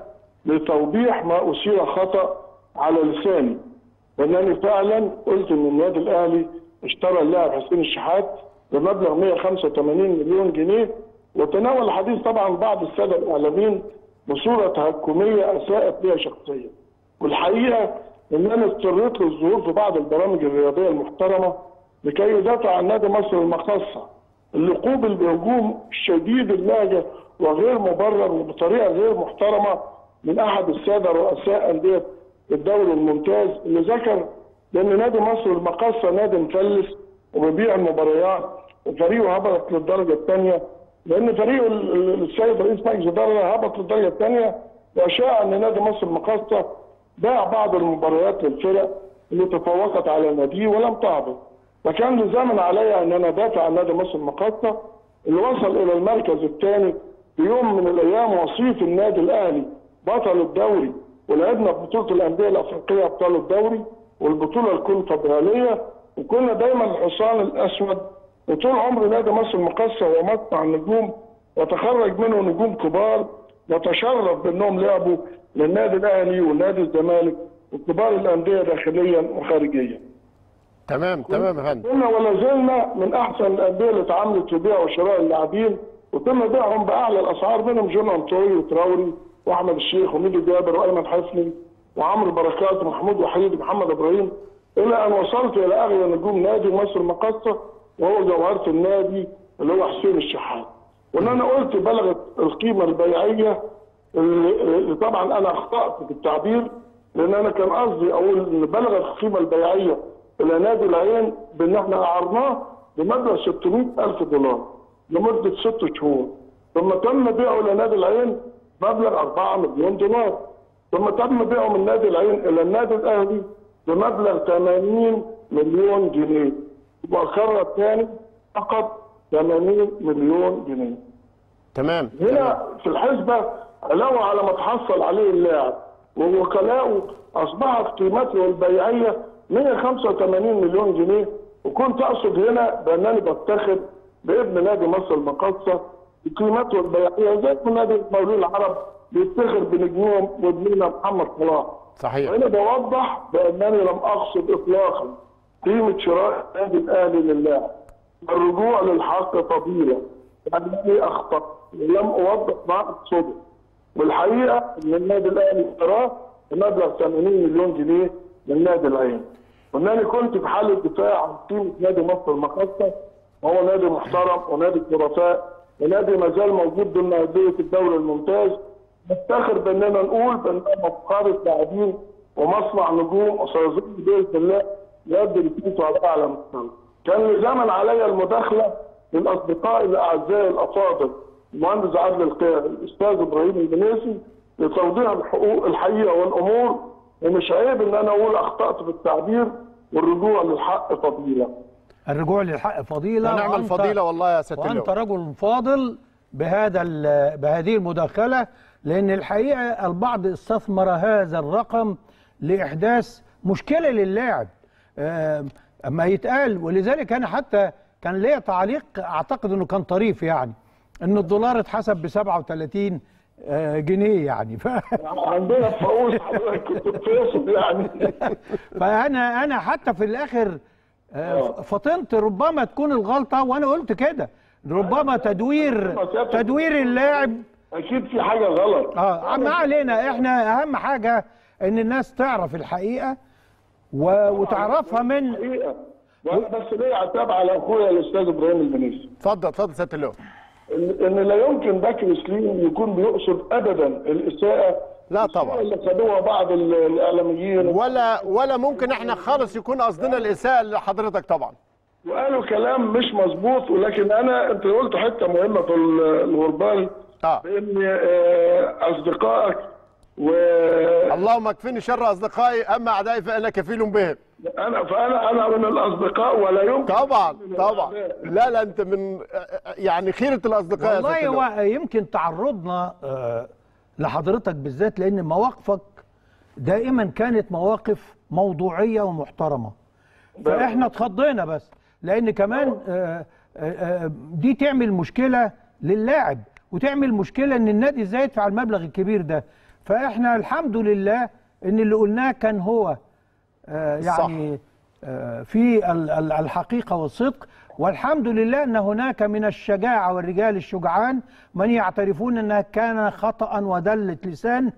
لتوضيح ما أثير خطأ على لساني لأنني فعلا قلت إن النادي الأهلي اشترى اللاعب حسين الشحات بمبلغ 185 مليون جنيه وتناول الحديث طبعا بعض الساده الاعلاميين بصوره تهكميه اساءت بها شخصيا. والحقيقه ان انا اضطريت للظهور في بعض البرامج الرياضيه المحترمه لكي يدافع عن نادي مصر المخصصه اللي قوبل بهجوم شديد اللهجه وغير مبرر وبطريقه غير محترمه من احد الساده رؤساء انديه الدوري الممتاز اللي ذكر بان نادي مصر المقاصه نادي مفلس وبيبيع المباريات وفريقه هبط للدرجه الثانيه لان فريق ال- ال- السيد رئيس مجلس الاداره هبط للدرجه الثانيه واشاع ان نادي مصر المقاصه باع بعض المباريات للفرق اللي تفوقت على ناديه ولم تهبط فكان لزاما علي ان انا ادافع عن نادي مصر المقاصه اللي وصل الى المركز الثاني في يوم من الايام وصيف النادي الاهلي بطل الدوري ولعبنا في بطوله الانديه الافريقيه ابطال الدوري والبطوله الكونفدراليه وكنا دايما الحصان الاسود وطول عمر نادي مصر المقاصه هو مصنع النجوم وتخرج منه نجوم كبار نتشرف بانهم لعبوا للنادي الاهلي ونادي الزمالك وكبار الانديه داخليا وخارجيا. تمام تمام يا فندم كنا ولا زلنا من احسن الانديه اللي اتعاملت في بيع وشراء اللاعبين وتم بيعهم باعلى الاسعار منهم جون انطوي وتراوري واحمد الشيخ وميدو جابر وايمن حفني وعمرو بركات ومحمود وحيد ومحمد ابراهيم الى ان وصلت الى اغلى نجوم نادي مصر المقاصه وهو جوهره النادي اللي هو حسين الشحات وان انا قلت بلغت القيمه البيعيه اللي طبعا انا اخطات في التعبير لان انا كان قصدي اقول ان بلغت القيمه البيعيه الى نادي العين بان احنا اعرناه بمبلغ 600 الف دولار لمده ست شهور ثم تم بيعه لنادي العين مبلغ 4 مليون دولار ثم تم بيعه من نادي العين الى النادي الاهلي بمبلغ 80 مليون جنيه مؤخرا الثاني فقط 80 مليون جنيه تمام هنا في الحسبة علاوة على ما تحصل عليه اللاعب ووكلاؤه أصبحت قيمته البيعية 185 مليون جنيه وكنت أقصد هنا بأنني بفتخر بابن نادي مصر المقاصة بقيمته البيعية زي ما نادي المقاولين العرب بيفتخر بنجمهم وابننا محمد صلاح صحيح وهنا بوضح بأنني لم أقصد إطلاقا قيمة شراء النادي الأهلي للاعب الرجوع للحق فضيلة يعني أخطأ ولم أوضح ما أقصده والحقيقة إن النادي الأهلي اشتراه بمبلغ 80 مليون جنيه من نادي العين وإنني كنت في حالة دفاع عن قيمة نادي مصر المقاصة وهو نادي محترم ونادي شرفاء ونادي ما زال موجود ضمن أندية الدوري الممتاز نفتخر بأننا نقول بأننا مفخرة لاعبين ومصنع نجوم وسيظل بإذن الله يؤدي رسالته على أعلى مستوى. كان لزاما علي المداخلة للأصدقاء الأعزاء الأفاضل المهندس عادل القيعي الأستاذ إبراهيم المنيسي لتوضيح الحقوق الحقيقة والأمور ومش عيب إن أنا أقول أخطأت في التعبير والرجوع للحق فضيلة. الرجوع للحق فضيله ونعم وأنت- الفضيله والله يا سياده وانت اللواء رجل فاضل بهذا ال- بهذه المداخله لان الحقيقه البعض استثمر هذا الرقم لاحداث مشكله للاعب آم، اما يتقال ولذلك انا حتى كان ليا تعليق اعتقد انه كان طريف يعني ان الدولار اتحسب ب 37 آه، جنيه يعني ف... عندنا فؤوس حضرتك كنت بتقصد يعني فانا انا حتى في الاخر آه، فطنت ربما تكون الغلطه وانا قلت كده ربما تدوير تدوير اللاعب أكيد في حاجة غلط. اه ما علينا احنا اهم حاجه ان الناس تعرف الحقيقه و... وتعرفها من حقيقة وانا بس ليا عتاب على اخويا الاستاذ ابراهيم المنيسي اتفضل اتفضل سياده اللواء ان إن لا يمكن بكر سليم يكون بيقصد ابدا الاساءه لا طبعا. اللي خدوها بعض ال- الاعلاميين ولا ولا ممكن احنا خالص يكون قصدنا الاساءه لحضرتك طبعا وقالوا كلام مش مظبوط ولكن انا انت قلت حته مهمه في ال- الغربال اه بان آه، اصدقائك و اللهم اكفني شر اصدقائي اما اعدائي فانا كفيل بهم انا فانا انا من الاصدقاء ولا يمكن طبعا من طبعا الأعداء. لا لا انت من يعني خيره الاصدقاء يا والله سيادة اللواء. هو يمكن تعرضنا آه، لحضرتك بالذات لان مواقفك دائما كانت مواقف موضوعيه ومحترمه فاحنا اتخضينا بس لان كمان آه، آه، آه، دي تعمل مشكله للاعب وتعمل مشكله ان النادي ازاي يدفع المبلغ الكبير ده فاحنا الحمد لله ان اللي قلناه كان هو آه، يعني آه، في ال- ال- الحقيقة والصدق والحمد لله أن هناك من الشجاعة والرجال الشجعان من يعترفون أنها كان خطأ ودلة لسان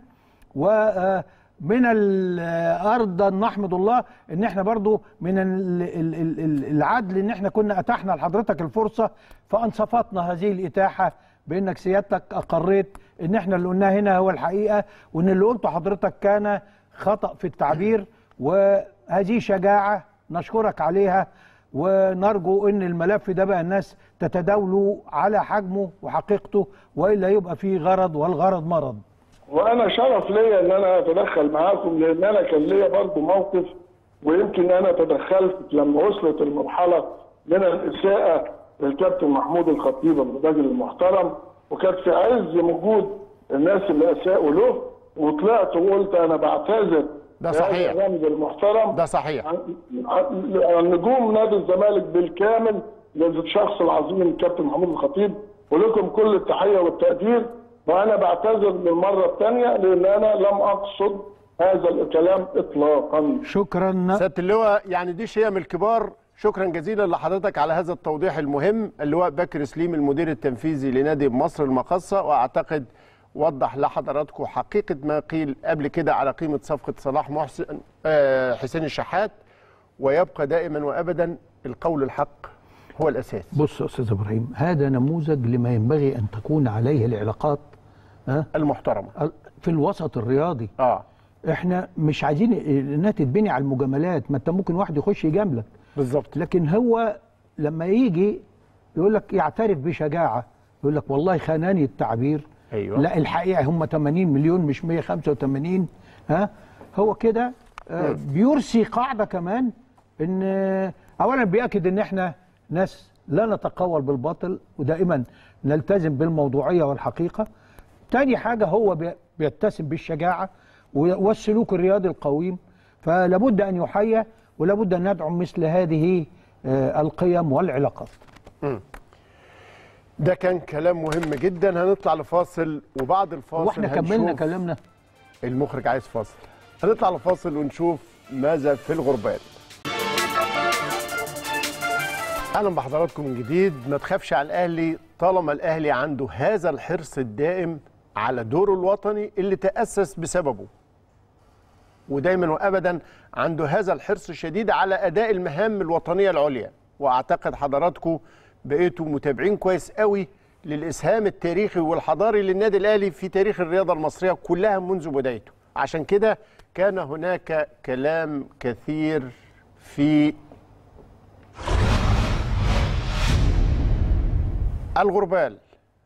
ومن الأرض نحمد الله أن احنا برضو من ال- ال- ال- ال- العدل أن احنا كنا أتحنا لحضرتك الفرصة فأنصفتنا هذه الإتاحة بأنك سيادتك أقريت أن احنا اللي قلناه هنا هو الحقيقة وأن اللي قلته حضرتك كان خطأ في التعبير وهذه شجاعة نشكرك عليها ونرجو ان الملف ده بقى الناس تتداوله على حجمه وحقيقته والا يبقى فيه غرض والغرض مرض وانا شرف ليا ان انا اتدخل معاكم لان انا كان ليا برضه موقف ويمكن انا تدخلت لما وصلت المرحله من الاساءه للكابتن محمود الخطيب الراجل المحترم وكانت في عز وجود الناس اللي اساءوا له وطلعت وقلت انا بعتذر ده لهذا صحيح. الرمز المحترم ده صحيح عن عن- عن نجوم نادي الزمالك بالكامل للشخص العظيم الكابتن محمود الخطيب ولكم كل التحيه والتقدير وانا بعتذر للمره الثانيه لان انا لم اقصد هذا الكلام اطلاقا شكرا سياده اللواء يعني دي شيء من الكبار شكرا جزيلا لحضرتك على هذا التوضيح المهم اللواء بكر سليم المدير التنفيذي لنادي مصر المقاصة واعتقد وضح لحضراتكم حقيقة ما قيل قبل كده على قيمة صفقة صلاح محسن آه، حسين الشحات ويبقى دائما وابدا القول الحق هو الاساس بص يا استاذ ابراهيم هذا نموذج لما ينبغي ان تكون عليه العلاقات ها المحترمه في الوسط الرياضي اه احنا مش عايزين انها تتبني على المجاملات ما انت ممكن واحد يخش يجاملك بالظبط لكن هو لما يجي يقول لك يعترف بشجاعه يقول لك والله خاناني التعبير أيوة. لا الحقيقه هم 80 مليون مش 185 ها هو كده آه، بيرسي قاعده كمان ان آه، اولا بياكد ان احنا ناس لا نتقول بالباطل ودائما نلتزم بالموضوعيه والحقيقه تاني حاجه هو بي- بيتسم بالشجاعه و- والسلوك الرياضي القويم فلابد ان يحيى ولابد ان ندعم مثل هذه آه، القيم والعلاقات ده كان كلام مهم جدا هنطلع لفاصل وبعد الفاصل واحنا كملنا هنشوف- كلامنا المخرج عايز فاصل هنطلع لفاصل ونشوف ماذا في الغربال اهلا بحضراتكم من جديد ما تخافش على الاهلي طالما الاهلي عنده هذا الحرص الدائم على دوره الوطني اللي تاسس بسببه ودايما وابدا عنده هذا الحرص الشديد على اداء المهام الوطنيه العليا واعتقد حضراتكم بقيتوا متابعين كويس قوي للاسهام التاريخي والحضاري للنادي الاهلي في تاريخ الرياضه المصريه كلها منذ بدايته عشان كده كان هناك كلام كثير في الغربال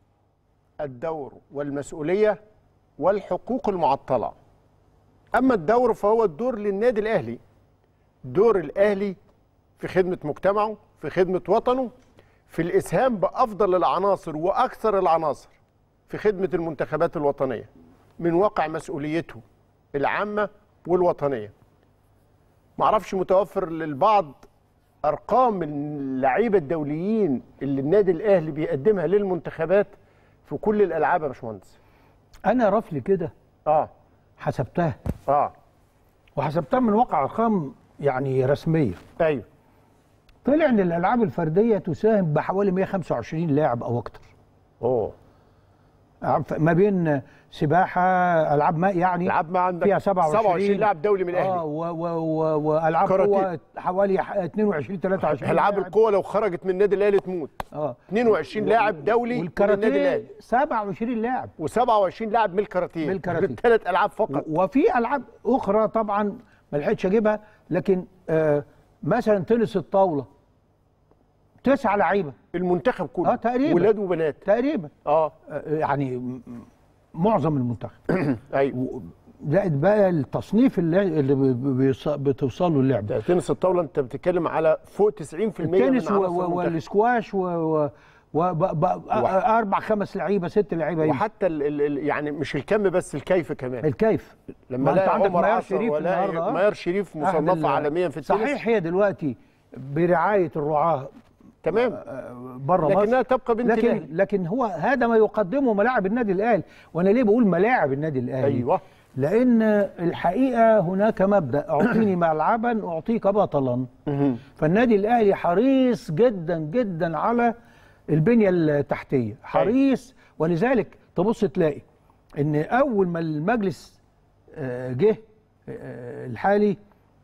الدور والمسؤوليه والحقوق المعطله اما الدور فهو الدور للنادي الاهلي دور الاهلي في خدمه مجتمعه في خدمه وطنه في الاسهام بافضل العناصر واكثر العناصر في خدمه المنتخبات الوطنيه من واقع مسؤوليته العامه والوطنيه معرفش متوفر للبعض ارقام اللعيبه الدوليين اللي النادي الاهلي بيقدمها للمنتخبات في كل الالعاب يا باشمهندس انا رفلي كده اه حسبتها اه وحسبتها من واقع ارقام يعني رسميه ايوه طلع ان الالعاب الفرديه تساهم بحوالي 125 لاعب او اكتر اوه ما بين سباحه العاب ماء يعني العاب ما عندك فيها 27 27 لاعب دولي من الاهلي اه و و و والعاب كاراتيه. قوه حوالي ح- 22 23 العاب لاعب. القوه لو خرجت من النادي الاهلي تموت اه 22 لاعب دولي من النادي والكاراتيه الاهلي 27 لاعب و27 لاعب من الكاراتيه من الكاراتيه. ثلاث العاب فقط و- وفي العاب اخرى طبعا ما لحقتش اجيبها لكن آه مثلا تنس الطاوله تسعة لعيبه المنتخب كله اه تقريبا ولاد وبنات تقريبا اه آه يعني م- معظم المنتخب ايوه و- زائد بقى التصنيف اللي, اللي ب- بيص- بتوصل له اللعبه ده تنس الطاوله انت بتتكلم على فوق 90% من التنس و- عناصر و- المنتخب. والسكواش و, و و ب- ب- اربع خمس لعيبه ست لعيبه يمكن. وحتى ال ال ال يعني مش الكم بس الكيف كمان الكيف لما ما انت الاقي عندك عمر ميار عصر شريف ولا النهارده ميار شريف أحد ال- مصنفه عالميا في التنس صحيح هي دلوقتي برعايه الرعاه تمام بره مصر لكنها تبقى بنت لكن الأهلي. لكن هو هذا ما يقدمه ملاعب النادي الاهلي وانا ليه بقول ملاعب النادي الاهلي ايوه لان الحقيقه هناك مبدا اعطيني ملعبا اعطيك بطلا فالنادي الاهلي حريص جدا جدا على البنيه التحتيه حريص ولذلك تبص تلاقي ان اول ما المجلس آه، جه آه، الحالي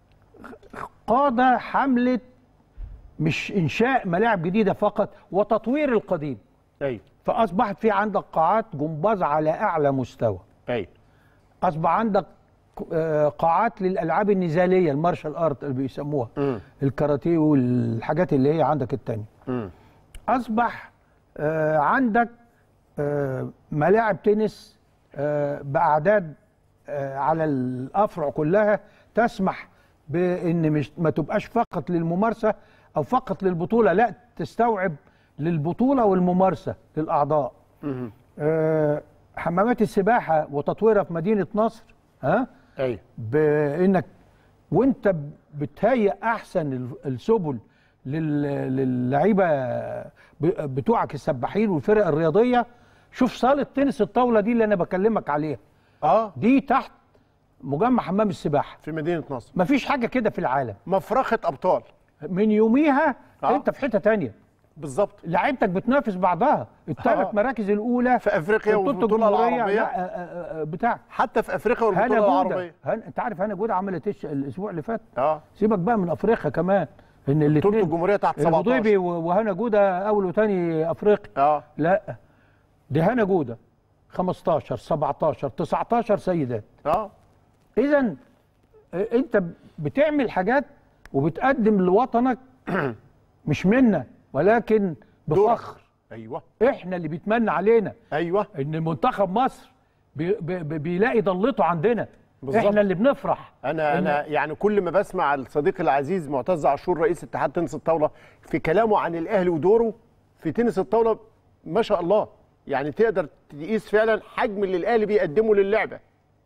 قاد حمله مش انشاء ملاعب جديده فقط وتطوير القديم ايوه فاصبحت في عندك قاعات جمباز على اعلى مستوى ايوه اصبح عندك آه، قاعات للالعاب النزاليه المارشال ارت اللي بيسموها مم. الكاراتيه والحاجات اللي هي عندك التانية مم. اصبح آه، عندك آه، ملاعب تنس آه، باعداد آه، على الافرع كلها تسمح بان مش ما تبقاش فقط للممارسه او فقط للبطوله لا تستوعب للبطوله والممارسه للاعضاء آه، حمامات السباحه وتطويرها في مدينه نصر ها ايوه بانك وانت بتهيئ احسن ال- السبل لل- للعيبه ب- بتوعك السباحين والفرق الرياضيه شوف صاله تنس الطاوله دي اللي انا بكلمك عليها اه دي تحت مجمع حمام السباحه في مدينه نصر مفيش حاجه كده في العالم مفرخه ابطال من يوميها آه. انت في حته تانية بالظبط لعيبتك بتنافس بعضها الثلاث آه. مراكز الاولى في افريقيا بطولة والبطوله الجمهورية، العربيه لا آه، آه، آه، بتاع حتى في افريقيا هنا والبطوله جوده العربيه هن... انت عارف هنا جوده عملت ايش الاسبوع اللي فات اه سيبك بقى من افريقيا كمان ان بطوله الاثنين الجمهوريه تحت الهضيبي 17 و- وهنا جوده اول وثاني افريقي اه لا دي هنا جوده 15 17 19 سيدات اه اذا انت بتعمل حاجات وبتقدم لوطنك مش منا ولكن بفخر ايوه احنا اللي بيتمنى علينا ايوه ان منتخب مصر بي بي بيلاقي ضلته عندنا بالظبط. احنا اللي بنفرح انا إن- انا يعني كل ما بسمع الصديق العزيز معتز عاشور رئيس اتحاد تنس الطاوله في كلامه عن الاهلي ودوره في تنس الطاوله ما شاء الله يعني تقدر تقيس فعلا حجم اللي الاهلي بيقدمه للعبه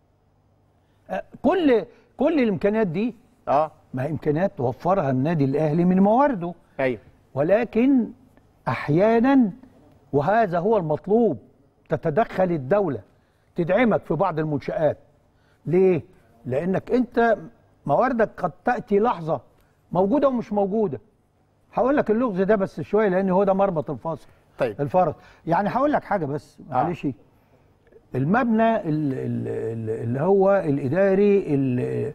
كل كل الامكانيات دي اه ما هي امكانيات وفرها النادي الاهلي من موارده ايوه ولكن احيانا وهذا هو المطلوب تتدخل الدوله تدعمك في بعض المنشآت ليه؟ لانك انت مواردك قد تاتي لحظه موجوده ومش موجوده هقول لك اللغز ده بس شويه لان هو ده مربط الفاصل طيب الفرس يعني هقول لك حاجه بس معلش المبنى ال- ال- ال- اللي هو الاداري ال-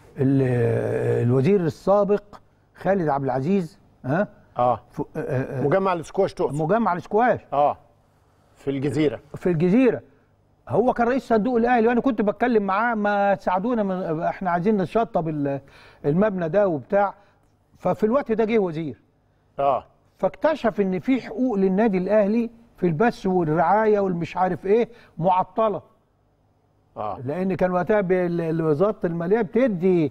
ال- الوزير السابق خالد عبد العزيز ها اه ف- آه، آه، مجمع السكواش تقصد مجمع السكواش اه في الجزيره في الجزيره هو كان رئيس صندوق الاهلي وانا كنت بتكلم معاه ما تساعدونا من احنا عايزين نشطب ال- المبنى ده وبتاع ففي الوقت ده جه وزير اه فاكتشف ان في حقوق للنادي الاهلي في البث والرعايه والمش عارف ايه معطله اه لان كان وقتها بال- وزاره الماليه بتدي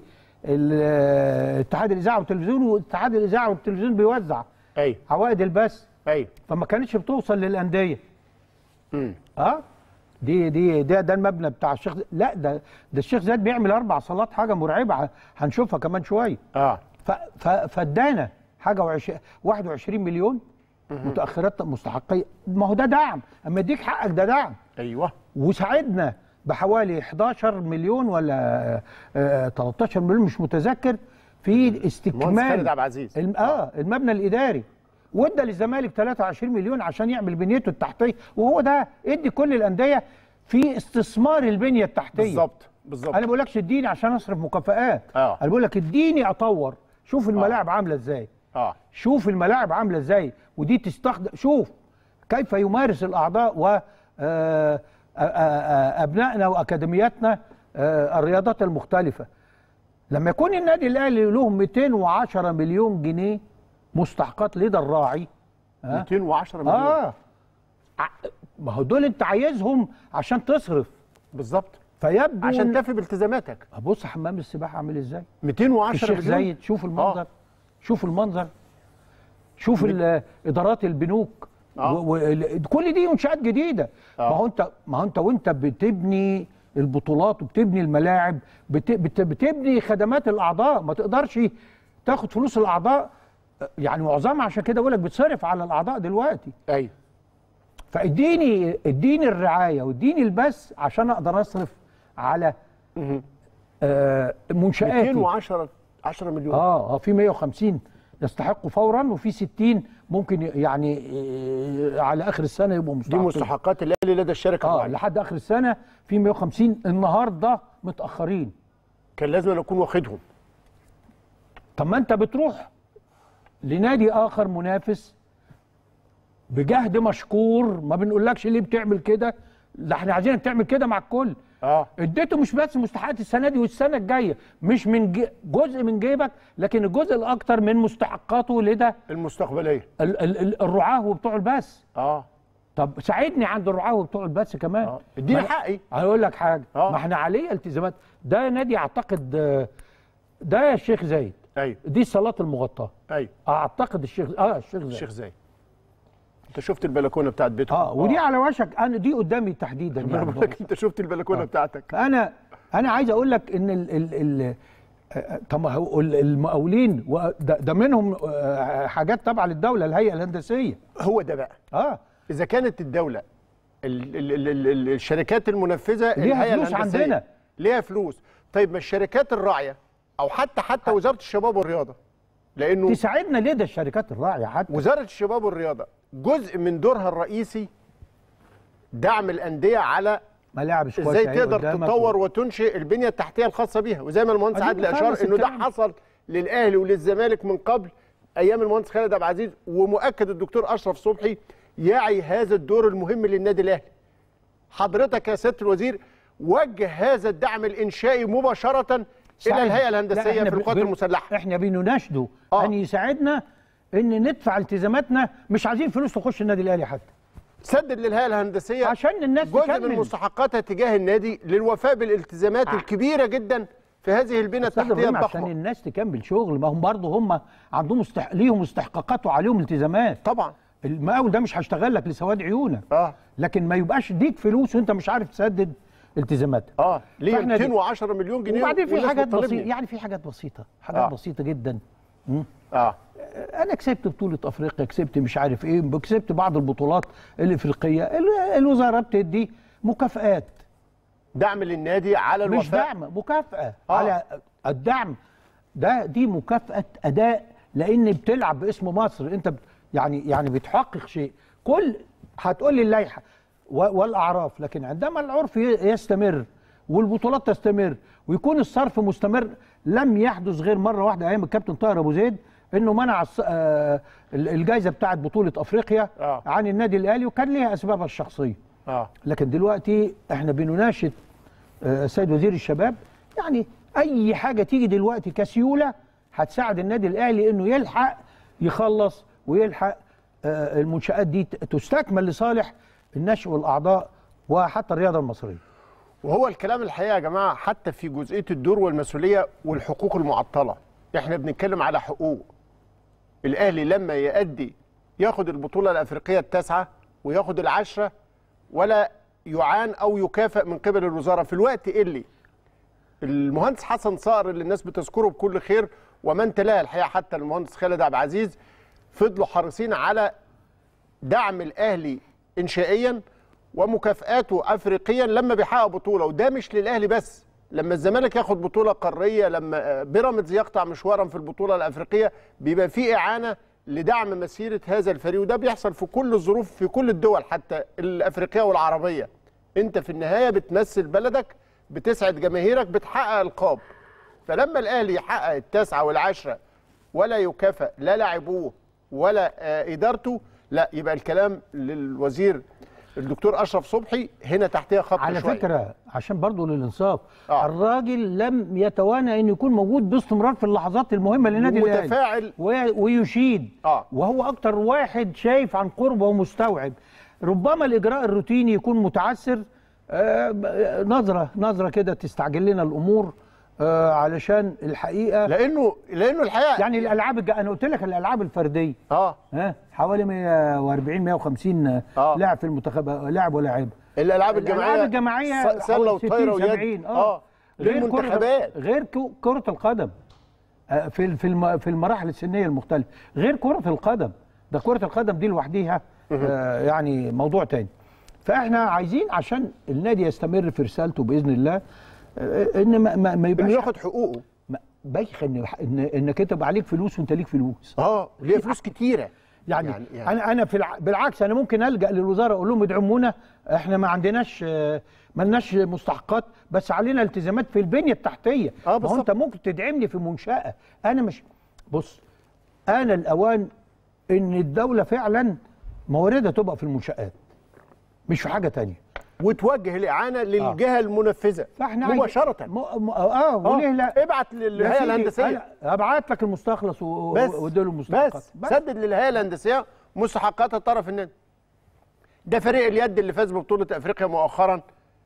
ال- اتحاد الاذاعه والتلفزيون واتحاد الاذاعه والتلفزيون بيوزع ايوه عوائد البث ايوه فما كانتش بتوصل للانديه امم اه دي دي ده ده المبنى بتاع الشيخ زايد. لا ده ده الشيخ زايد بيعمل اربع صالات حاجه مرعبه ه- هنشوفها كمان شويه اه ف- ف- فادانا حاجه وعش... 21 مليون متاخرات مستحقيه ما هو ده دعم اما اديك حقك ده دعم ايوه وساعدنا بحوالي 11 مليون ولا آه، 13 مليون مش متذكر في المهندس خالد استكمال عبد العزيز الم... اه المبنى الاداري وادى للزمالك 23 مليون عشان يعمل بنيته التحتيه وهو ده ادي كل الانديه في استثمار البنيه التحتيه بالظبط بالظبط انا ما بقولكش اديني عشان اصرف مكافآت آه. انا بقول لك اديني اطور شوف الملاعب عامله ازاي اه شوف الملاعب عامله ازاي ودي تستخدم شوف كيف يمارس الاعضاء و آه، آه، آه، ابنائنا واكاديمياتنا آه، الرياضات المختلفه لما يكون النادي الاهلي له 210 مليون جنيه مستحقات لدى الراعي ها 210 مليون اه ع- ما هو دول انت عايزهم عشان تصرف بالظبط فيبدو عشان إن- تفي بالتزاماتك بص حمام السباحه عامل ازاي 210 الشيخ مليون زايد شوف المنظر شوف المنظر شوف ال- ادارات البنوك آه. و- و- كل دي منشات جديده آه. ما هو انت ما هو انت وانت بتبني البطولات وبتبني الملاعب بت بت بتبني خدمات الاعضاء ما تقدرش تاخد فلوس الاعضاء يعني معظمها عشان كده بقول لك بتصرف على الاعضاء دلوقتي ايوه فاديني اديني الرعايه واديني البث عشان اقدر اصرف على آه منشاتي 210 10 مليون اه اه في 150 يستحقوا فورا وفي 60 ممكن يعني آه، على اخر السنه يبقوا دي مستحقين مستحقات الاهلي لدى الشركه اه الراعية. لحد اخر السنه في 150 النهارده متاخرين كان لازم أنا اكون واخدهم طب ما انت بتروح لنادي اخر منافس بجهد مشكور ما بنقولكش ليه بتعمل كده ده احنا عايزينك تعمل كده مع الكل اه اديته مش بس مستحقات السنه دي والسنه الجايه مش من ج- جزء من جيبك لكن الجزء الاكتر من مستحقاته لدى المستقبليه ال- ال- ال- الرعاه وبتوع البث اه طب ساعدني عند الرعاه وبتوع البث كمان اه اديني ما أنا- حقي هقول لك حاجه آه. ما احنا عليه التزامات ده نادي اعتقد آه، ده الشيخ زايد ايوه دي الصالات المغطاه ايوه اعتقد الشيخ اه الشيخ زايد الشيخ زايد انت شفت البلكونه بتاعت بيتكم اه ودي على وشك انا دي قدامي تحديدا انا يعني بقول لك انت شفت البلكونه بتاعتك انا انا عايز اقول لك ان ال ال ال آه، طب ما هو ال- المقاولين و- ده, ده منهم آه، حاجات تابعه للدوله الهيئه الهندسيه هو ده بقى اه اذا كانت الدوله ال ال ال ال ال الشركات المنفذه ليها الهيئة فلوس الهندسية، عندنا. ليها فلوس طيب ما الشركات الراعيه او حتى حتى وزاره الشباب والرياضه لانه تساعدنا ليه ده الشركات الراعيه حتى وزاره الشباب والرياضه جزء من دورها الرئيسي دعم الانديه على ملاعب سكواش ازاي أهي تقدر قدامك تطور وتنشئ البنيه التحتيه الخاصه بيها وزي ما المهندس أديك عادل اشار بخلص انه ده الكلام. حصل للاهلي وللزمالك من قبل ايام المهندس خالد عبد العزيز ومؤكد الدكتور اشرف صبحي يعي هذا الدور المهم للنادي الاهلي حضرتك يا سياده الوزير وجه هذا الدعم الانشائي مباشره الى ساعدنا. الهيئه لا، الهندسيه إحنا في ب- القوات ب- المسلحه احنا بنناشده آه. ان يساعدنا ان ندفع التزاماتنا مش عايزين فلوس تخش النادي الاهلي حتى سدد للهيئه الهندسيه عشان الناس جزء تكمل. من مستحقاتها تجاه النادي للوفاء بالالتزامات الكبيره جدا في هذه البنيه أستاذ التحتيه إبراهيم عشان الضخمه الناس تكمل شغل ما هم برضه هم عندهم استح... ليهم استحقاقات وعليهم التزامات طبعا المقاول ده مش هشتغل لك لسواد عيونك اه لكن ما يبقاش اديك فلوس وانت مش عارف تسدد التزاماتك اه ليه فإحنا دي- 210 مليون جنيه وبعدين في والناس حاجات بتطالبني. بسيطه يعني في حاجات بسيطه حاجات آه. آه. بسيطه جدا اه انا كسبت بطوله افريقيا كسبت مش عارف ايه كسبت بعض البطولات الافريقيه ال- الوزاره بتدي مكافآت دعم للنادي على مش الوفاء دعم مكافاه آه. آه. على الدعم ده دي مكافاه اداء لان بتلعب باسم مصر انت بت يعني يعني بتحقق شيء كل هتقول لي اللائحه و- والاعراف لكن عندما العرف ي- يستمر والبطولات تستمر ويكون الصرف مستمر لم يحدث غير مره واحده ايام الكابتن طاهر ابو زيد انه منع الص- آه، الجائزه بتاعه بطوله افريقيا آه. عن النادي الاهلي وكان ليها اسبابها الشخصيه اه لكن دلوقتي احنا بنناشد آه، السيد وزير الشباب يعني اي حاجه تيجي دلوقتي كسيوله هتساعد النادي الاهلي انه يلحق يخلص ويلحق آه، المنشات دي ت- تستكمل لصالح النشء والاعضاء وحتى الرياضه المصريه وهو الكلام الحقيقه يا جماعه حتى في جزئيه الدور والمسؤوليه والحقوق المعطله احنا بنتكلم على حقوق الاهلي لما يأدي ياخد البطوله الافريقيه التاسعه وياخد العشره ولا يعان او يكافئ من قبل الوزاره في الوقت اللي المهندس حسن صقر اللي الناس بتذكره بكل خير ومن تلاه الحقيقه حتى المهندس خالد عبد العزيز فضلوا حريصين على دعم الاهلي انشائيا ومكافاته افريقيا لما بيحقق بطوله وده مش للاهلي بس لما الزمالك ياخد بطوله قاريه لما آه، بيراميدز يقطع مشوارا في البطوله الافريقيه بيبقى في اعانه لدعم مسيره هذا الفريق وده بيحصل في كل الظروف في كل الدول حتى الافريقيه والعربيه انت في النهايه بتمثل بلدك بتسعد جماهيرك بتحقق القاب فلما الاهلي يحقق التاسعه والعشره ولا يكافئ لا لاعبوه ولا آه، ادارته لا يبقى الكلام للوزير الدكتور اشرف صبحي هنا تحتها خط على شوية. فكره عشان برضه للانصاف آه. الراجل لم يتوانى ان يكون موجود باستمرار في اللحظات المهمه للنادي الاهلي متفاعل. وي- ويشيد آه. وهو اكتر واحد شايف عن قرب ومستوعب ربما الاجراء الروتيني يكون متعسر آه، ب- نظره نظره كده تستعجل لنا الامور آه، علشان الحقيقه لانه لانه الحقيقه يعني الالعاب الج... انا قلت لك الالعاب الفرديه اه ها حوالي 140 150 آه. لاعب في المنتخب لاعب ولاعب الالعاب الجماعيه الالعاب الجماعيه س- سله حوالي وطايره 60 ويد 70 اه غير للمنتخبات كرة غير كو- كرة القدم آه، في في الم- في المراحل السنية المختلفة غير كرة القدم ده كرة القدم دي لوحديها آه، يعني موضوع تاني فاحنا عايزين عشان النادي يستمر في رسالته باذن الله آه، ان ما, ما, ما انه يبقاش ياخد حقوقه ما- بايخ ان ان انك انت يبقى عليك فلوس وانت ليك فلوس اه ليه فلوس كتيره يعني, يعني- يعني, يعني- انا انا في الع... بالعكس انا ممكن الجا للوزاره اقول لهم ادعمونا احنا ما عندناش آه، ما لناش مستحقات بس علينا التزامات في البنيه التحتيه آه، ما هو بالظبط. انت ممكن تدعمني في منشاه انا مش بص انا الاوان ان الدوله فعلا مواردها تبقى في المنشات مش في حاجه تانية وتوجه الاعانه للجهه المنفذه فاحنا عايز- مباشره م... م... اه وليه لا ابعت يا للهيئه سيدي، الهندسيه أنا ابعت لك المستخلص و- بس واديله المستحقات بس سدد للهيئه الهندسيه مستحقات الطرف النادي ده فريق اليد اللي فاز ببطوله افريقيا مؤخرا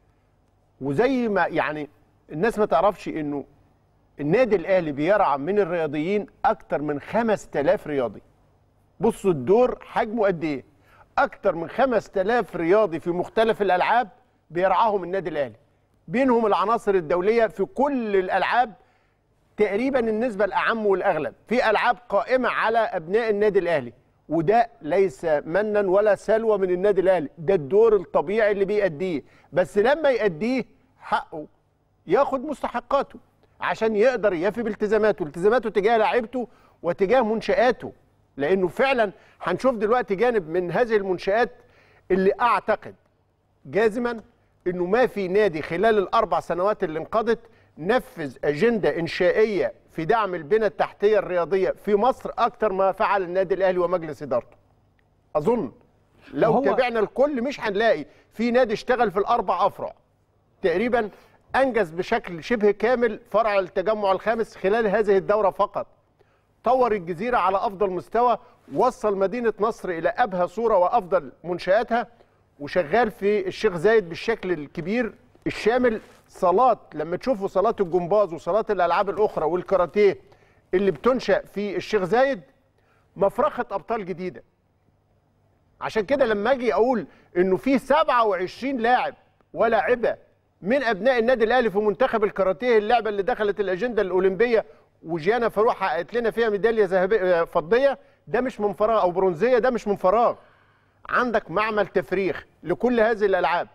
وزي ما يعني الناس ما تعرفش انه النادي الاهلي بيرعى من الرياضيين اكتر من 5000 رياضي بصوا الدور حجمه قد ايه اكتر من 5000 رياضي في مختلف الالعاب بيرعاهم النادي الاهلي بينهم العناصر الدوليه في كل الالعاب تقريبا النسبة الأعم والأغلب في ألعاب قائمة على أبناء النادي الأهلي وده ليس منا ولا سلوى من النادي الأهلي ده الدور الطبيعي اللي بيأديه بس لما يأديه حقه ياخد مستحقاته عشان يقدر يفي بالتزاماته التزاماته تجاه لاعيبته وتجاه منشآته لأنه فعلا هنشوف دلوقتي جانب من هذه المنشآت اللي أعتقد جازما انه ما في نادي خلال الاربع سنوات اللي انقضت نفذ اجنده انشائيه في دعم البنى التحتيه الرياضيه في مصر اكتر ما فعل النادي الاهلي ومجلس ادارته. اظن لو وهو- تابعنا الكل مش هنلاقي في نادي اشتغل في الاربع افرع تقريبا انجز بشكل شبه كامل فرع التجمع الخامس خلال هذه الدوره فقط طور الجزيره على افضل مستوى وصل مدينه نصر الى ابهى صوره وافضل منشاتها وشغال في الشيخ زايد بالشكل الكبير الشامل صالات لما تشوفوا صالات الجمباز وصالات الالعاب الاخرى والكاراتيه اللي بتنشا في الشيخ زايد مفرخه ابطال جديده عشان كده لما اجي اقول انه في 27 لاعب ولاعبه من ابناء النادي الاهلي في منتخب الكاراتيه اللعبه اللي دخلت الاجنده الاولمبيه وجيانا فاروق حققت لنا فيها ميداليه ذهبيه فضيه ده مش من فراغ او برونزيه ده مش من فراغ عندك معمل تفريخ لكل هذه الالعاب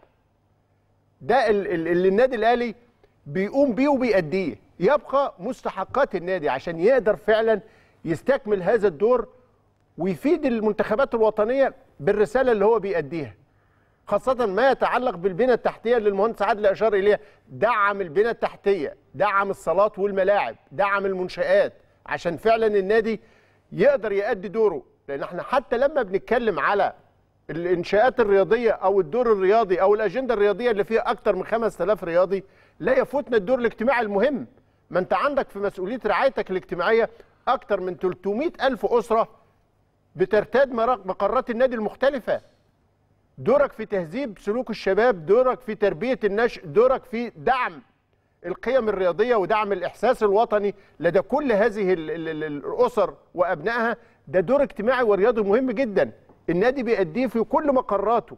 ده ال- ال- اللي النادي الاهلي بيقوم بيه وبيأديه يبقى مستحقات النادي عشان يقدر فعلا يستكمل هذا الدور ويفيد المنتخبات الوطنيه بالرساله اللي هو بيأديها خاصة ما يتعلق بالبنى التحتية اللي المهندس عادل أشار إليها دعم البنى التحتية دعم الصالات والملاعب دعم المنشآت عشان فعلا النادي يقدر يأدي دوره لأن احنا حتى لما بنتكلم على الإنشاءات الرياضية أو الدور الرياضي أو الأجندة الرياضية اللي فيها أكتر من 5000 رياضي لا يفوتنا الدور الاجتماعي المهم ما أنت عندك في مسؤولية رعايتك الاجتماعية أكتر من 300 ألف أسرة بترتاد مرا- مقرات النادي المختلفة دورك في تهذيب سلوك الشباب دورك في تربية النشء دورك في دعم القيم الرياضية ودعم الإحساس الوطني لدى كل هذه ال- ال- ال- الأسر وأبنائها ده دور اجتماعي ورياضي مهم جدا النادي بيأديه في كل مقراته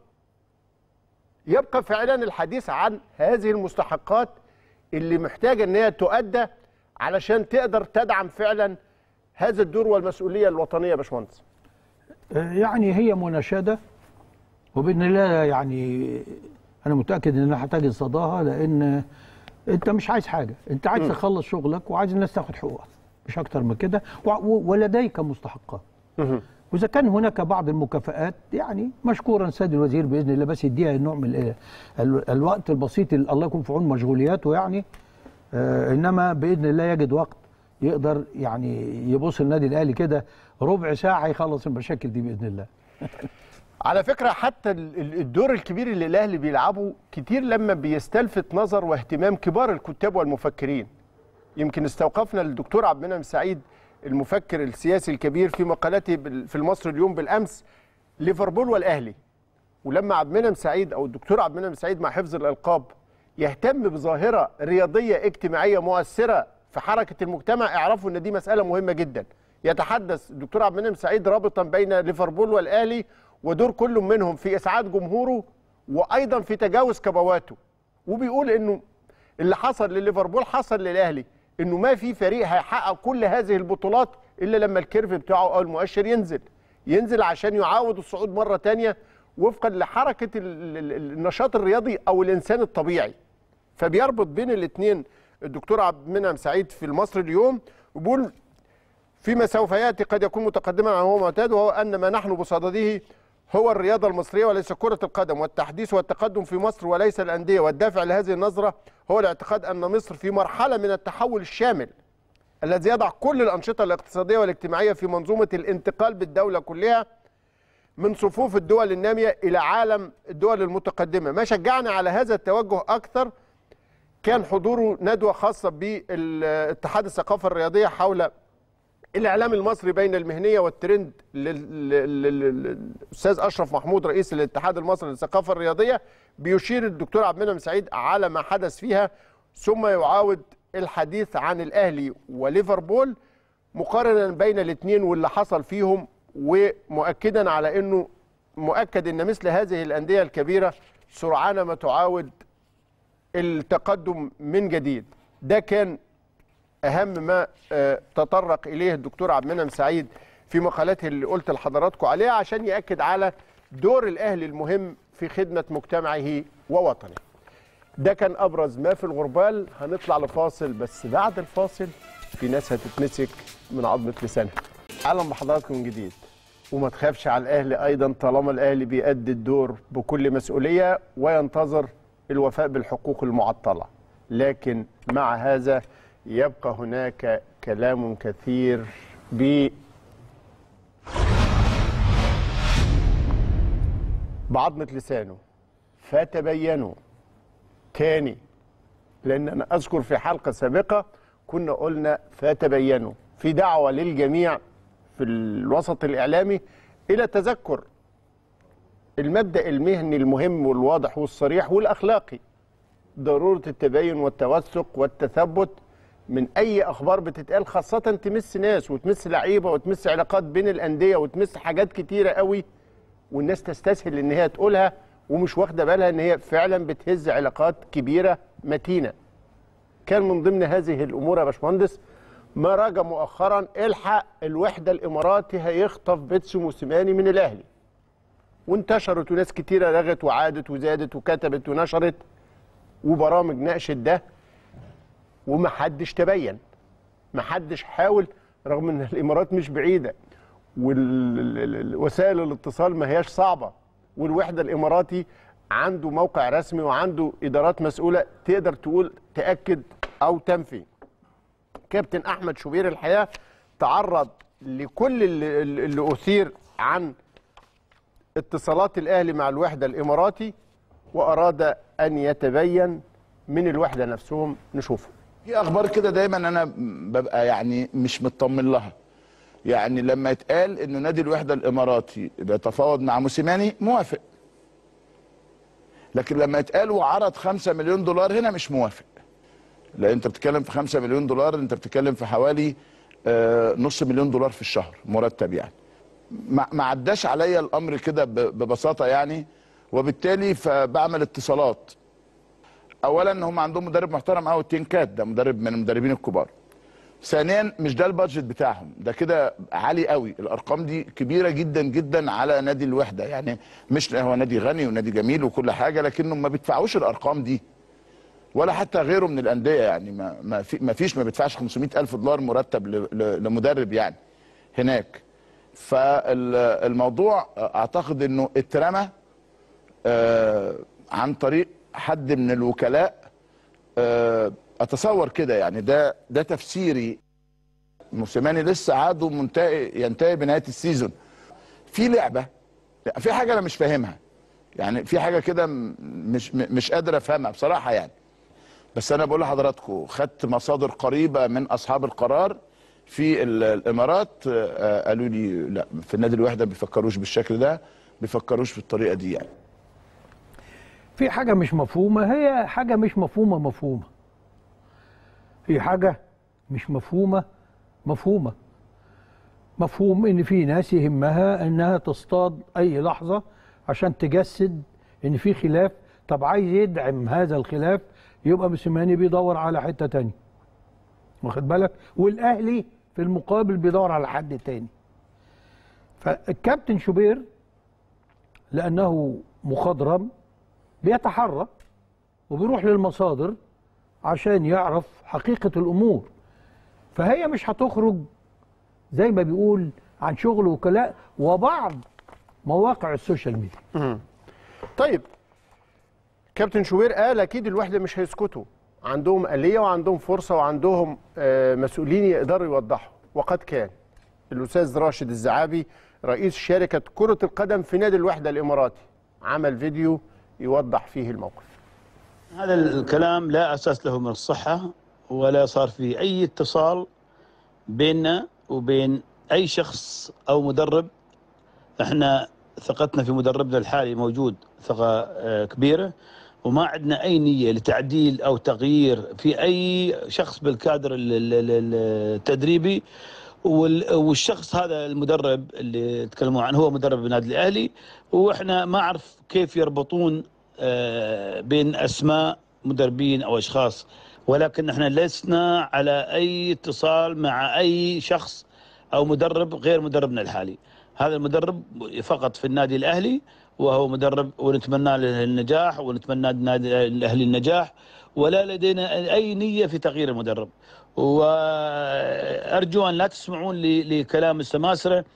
يبقى فعلا الحديث عن هذه المستحقات اللي محتاجة ان هي تؤدى علشان تقدر تدعم فعلا هذا الدور والمسؤولية الوطنية يا باشمهندس يعني هي مناشده وباذن الله يعني انا متاكد انها هتجد صداها لان انت مش عايز حاجه انت عايز تخلص شغلك وعايز الناس تاخد حقوقها مش اكتر من كده و- و- ولديك مستحقات واذا كان هناك بعض المكافآت يعني مشكورا سيد الوزير باذن الله بس يديها النوع من ال- ال- الوقت البسيط اللي الله يكون في عون مشغولياته يعني آه انما باذن الله يجد وقت يقدر يعني يبص النادي الاهلي كده ربع ساعه يخلص المشاكل دي باذن الله على فكرة حتى ال- ال- الدور الكبير اللي الأهلي بيلعبه كتير لما بيستلفت نظر واهتمام كبار الكتاب والمفكرين يمكن استوقفنا الدكتور عبد المنعم سعيد المفكر السياسي الكبير في مقالاته بال- في المصري اليوم بالأمس ليفربول والأهلي ولما عبد المنعم سعيد أو الدكتور عبد المنعم سعيد مع حفظ الألقاب يهتم بظاهرة رياضية اجتماعية مؤثرة في حركة المجتمع اعرفوا ان دي مسألة مهمة جدا يتحدث الدكتور عبد المنعم سعيد رابطا بين ليفربول والأهلي ودور كل منهم في إسعاد جمهوره وأيضا في تجاوز كبواته وبيقول انه اللي حصل لليفربول حصل للأهلي انه ما في فريق هيحقق كل هذه البطولات الا لما الكيرف بتاعه او المؤشر ينزل ينزل عشان يعاود الصعود مرة تانية وفقا لحركة ال- ال- ال- النشاط الرياضي او الانسان الطبيعي فبيربط بين الاثنين الدكتور عبد المنعم سعيد في المصري اليوم وبيقول فيما سوف ياتي قد يكون متقدما عن هو معتاد وهو ان ما نحن بصدده هو الرياضه المصريه وليس كره القدم والتحديث والتقدم في مصر وليس الانديه والدافع لهذه النظره هو الاعتقاد ان مصر في مرحله من التحول الشامل الذي يضع كل الانشطه الاقتصاديه والاجتماعيه في منظومه الانتقال بالدوله كلها من صفوف الدول الناميه الى عالم الدول المتقدمه ما شجعنا على هذا التوجه اكثر كان حضوره ندوه خاصه باتحاد الثقافه الرياضيه حول الاعلام المصري بين المهنيه والترند لل- لل- لل- للاستاذ اشرف محمود رئيس الاتحاد المصري للثقافه الرياضيه بيشير الدكتور عبد المنعم سعيد على ما حدث فيها ثم يعاود الحديث عن الاهلي وليفربول مقارنه بين الاثنين واللي حصل فيهم ومؤكدا على انه مؤكد ان مثل هذه الانديه الكبيره سرعان ما تعاود التقدم من جديد ده كان اهم ما آه، تطرق اليه الدكتور عبد المنعم سعيد في مقالته اللي قلت لحضراتكم عليها عشان ياكد على دور الاهلي المهم في خدمه مجتمعه ووطنه. ده كان ابرز ما في الغربال هنطلع لفاصل بس بعد الفاصل في ناس هتتمسك من عظمه لسانها. اهلا بحضراتكم من جديد. وما تخافش على الاهلي ايضا طالما الاهلي بيأدي الدور بكل مسؤوليه وينتظر الوفاء بالحقوق المعطله. لكن مع هذا يبقى هناك كلام كثير ب بعضمة لسانه فتبينوا تاني لأن أنا أذكر في حلقة سابقة كنا قلنا فتبينوا في دعوة للجميع في الوسط الإعلامي إلى تذكر المبدأ المهني المهم والواضح والصريح والأخلاقي ضرورة التبين والتوثق والتثبت من أي أخبار بتتقال خاصة تمس ناس وتمس لعيبة وتمس علاقات بين الأندية وتمس حاجات كتيرة قوي والناس تستسهل إن هي تقولها ومش واخدة بالها إن هي فعلا بتهز علاقات كبيرة متينة كان من ضمن هذه الأمور يا باشمهندس ما راجع مؤخرا الحق الوحدة الإماراتي هيخطف بيتسو موسيماني من الأهلي وانتشرت وناس كتيرة رغت وعادت وزادت وكتبت ونشرت وبرامج ناقشت ده ومحدش تبين محدش حاول رغم ان الامارات مش بعيده ووسائل الاتصال ما هياش صعبه والوحده الاماراتي عنده موقع رسمي وعنده ادارات مسؤوله تقدر تقول تاكد او تنفي كابتن احمد شوبير الحقيقه تعرض لكل اللي, اللي اثير عن اتصالات الاهلي مع الوحده الاماراتي واراد ان يتبين من الوحده نفسهم نشوفه في اخبار كده دايما انا ببقى يعني مش مطمن لها يعني لما يتقال ان نادي الوحده الاماراتي بيتفاوض مع موسيماني موافق لكن لما يتقال وعرض 5 مليون دولار هنا مش موافق لان انت بتتكلم في 5 مليون دولار انت بتتكلم في حوالي آه، نص مليون دولار في الشهر مرتب يعني ما ما عداش عليا الامر كده ب- ببساطه يعني وبالتالي فبعمل اتصالات اولا هم عندهم مدرب محترم قوي تينكات ده مدرب من المدربين الكبار ثانيا مش ده البادجت بتاعهم ده كده عالي قوي الارقام دي كبيره جدا جدا على نادي الوحده يعني مش هو نادي غني ونادي جميل وكل حاجه لكنهم ما بيدفعوش الارقام دي ولا حتى غيره من الانديه يعني ما ما, في ما فيش ما بيدفعش 500 الف دولار مرتب ل- ل- لمدرب يعني هناك فالموضوع اعتقد انه اترمى آه، عن طريق حد من الوكلاء آه، اتصور كده يعني ده ده تفسيري موسيماني لسه عقده منتهي ينتهي بنهايه السيزون في لعبه لا، في حاجه انا مش فاهمها يعني في حاجه كده م- مش م- مش قادر افهمها بصراحه يعني بس انا بقول لحضراتكم خدت مصادر قريبه من اصحاب القرار في ال- الامارات آه، قالوا لي لا في النادي الوحده ما بيفكروش بالشكل ده بيفكروش بالطريقه دي يعني في حاجة مش مفهومة هي حاجة مش مفهومة مفهومة في حاجة مش مفهومة مفهومة مفهوم ان في ناس يهمها انها تصطاد اي لحظة عشان تجسد ان في خلاف طب عايز يدعم هذا الخلاف يبقى موسيماني بيدور على حتة تانية واخد بالك والاهلي في المقابل بيدور على حد تاني فالكابتن شوبير لانه مخضرم بيتحرك وبيروح للمصادر عشان يعرف حقيقة الأمور فهي مش هتخرج زي ما بيقول عن شغل وكلاء وبعض مواقع السوشيال ميديا طيب كابتن شوبير قال اكيد الوحده مش هيسكتوا عندهم آلية وعندهم فرصة وعندهم آه، مسؤولين يقدروا يوضحوا وقد كان الأستاذ راشد الزعابي رئيس شركة كرة القدم في نادي الوحدة الإماراتي عمل فيديو يوضح فيه الموقف هذا الكلام لا اساس له من الصحه ولا صار فيه اي اتصال بيننا وبين اي شخص او مدرب احنا ثقتنا في مدربنا الحالي موجود ثقه آه، كبيره وما عندنا اي نيه لتعديل او تغيير في اي شخص بالكادر ال- ال- ال- التدريبي وال- والشخص هذا المدرب اللي تكلموا عنه هو مدرب النادي الاهلي واحنا ما اعرف كيف يربطون آه، بين اسماء مدربين او اشخاص ولكن احنا لسنا على اي اتصال مع اي شخص او مدرب غير مدربنا الحالي هذا المدرب فقط في النادي الاهلي وهو مدرب ونتمنى له النجاح ونتمنى النادي الاهلي النجاح ولا لدينا اي نيه في تغيير المدرب وارجو ان لا تسمعون ل- لكلام السماسره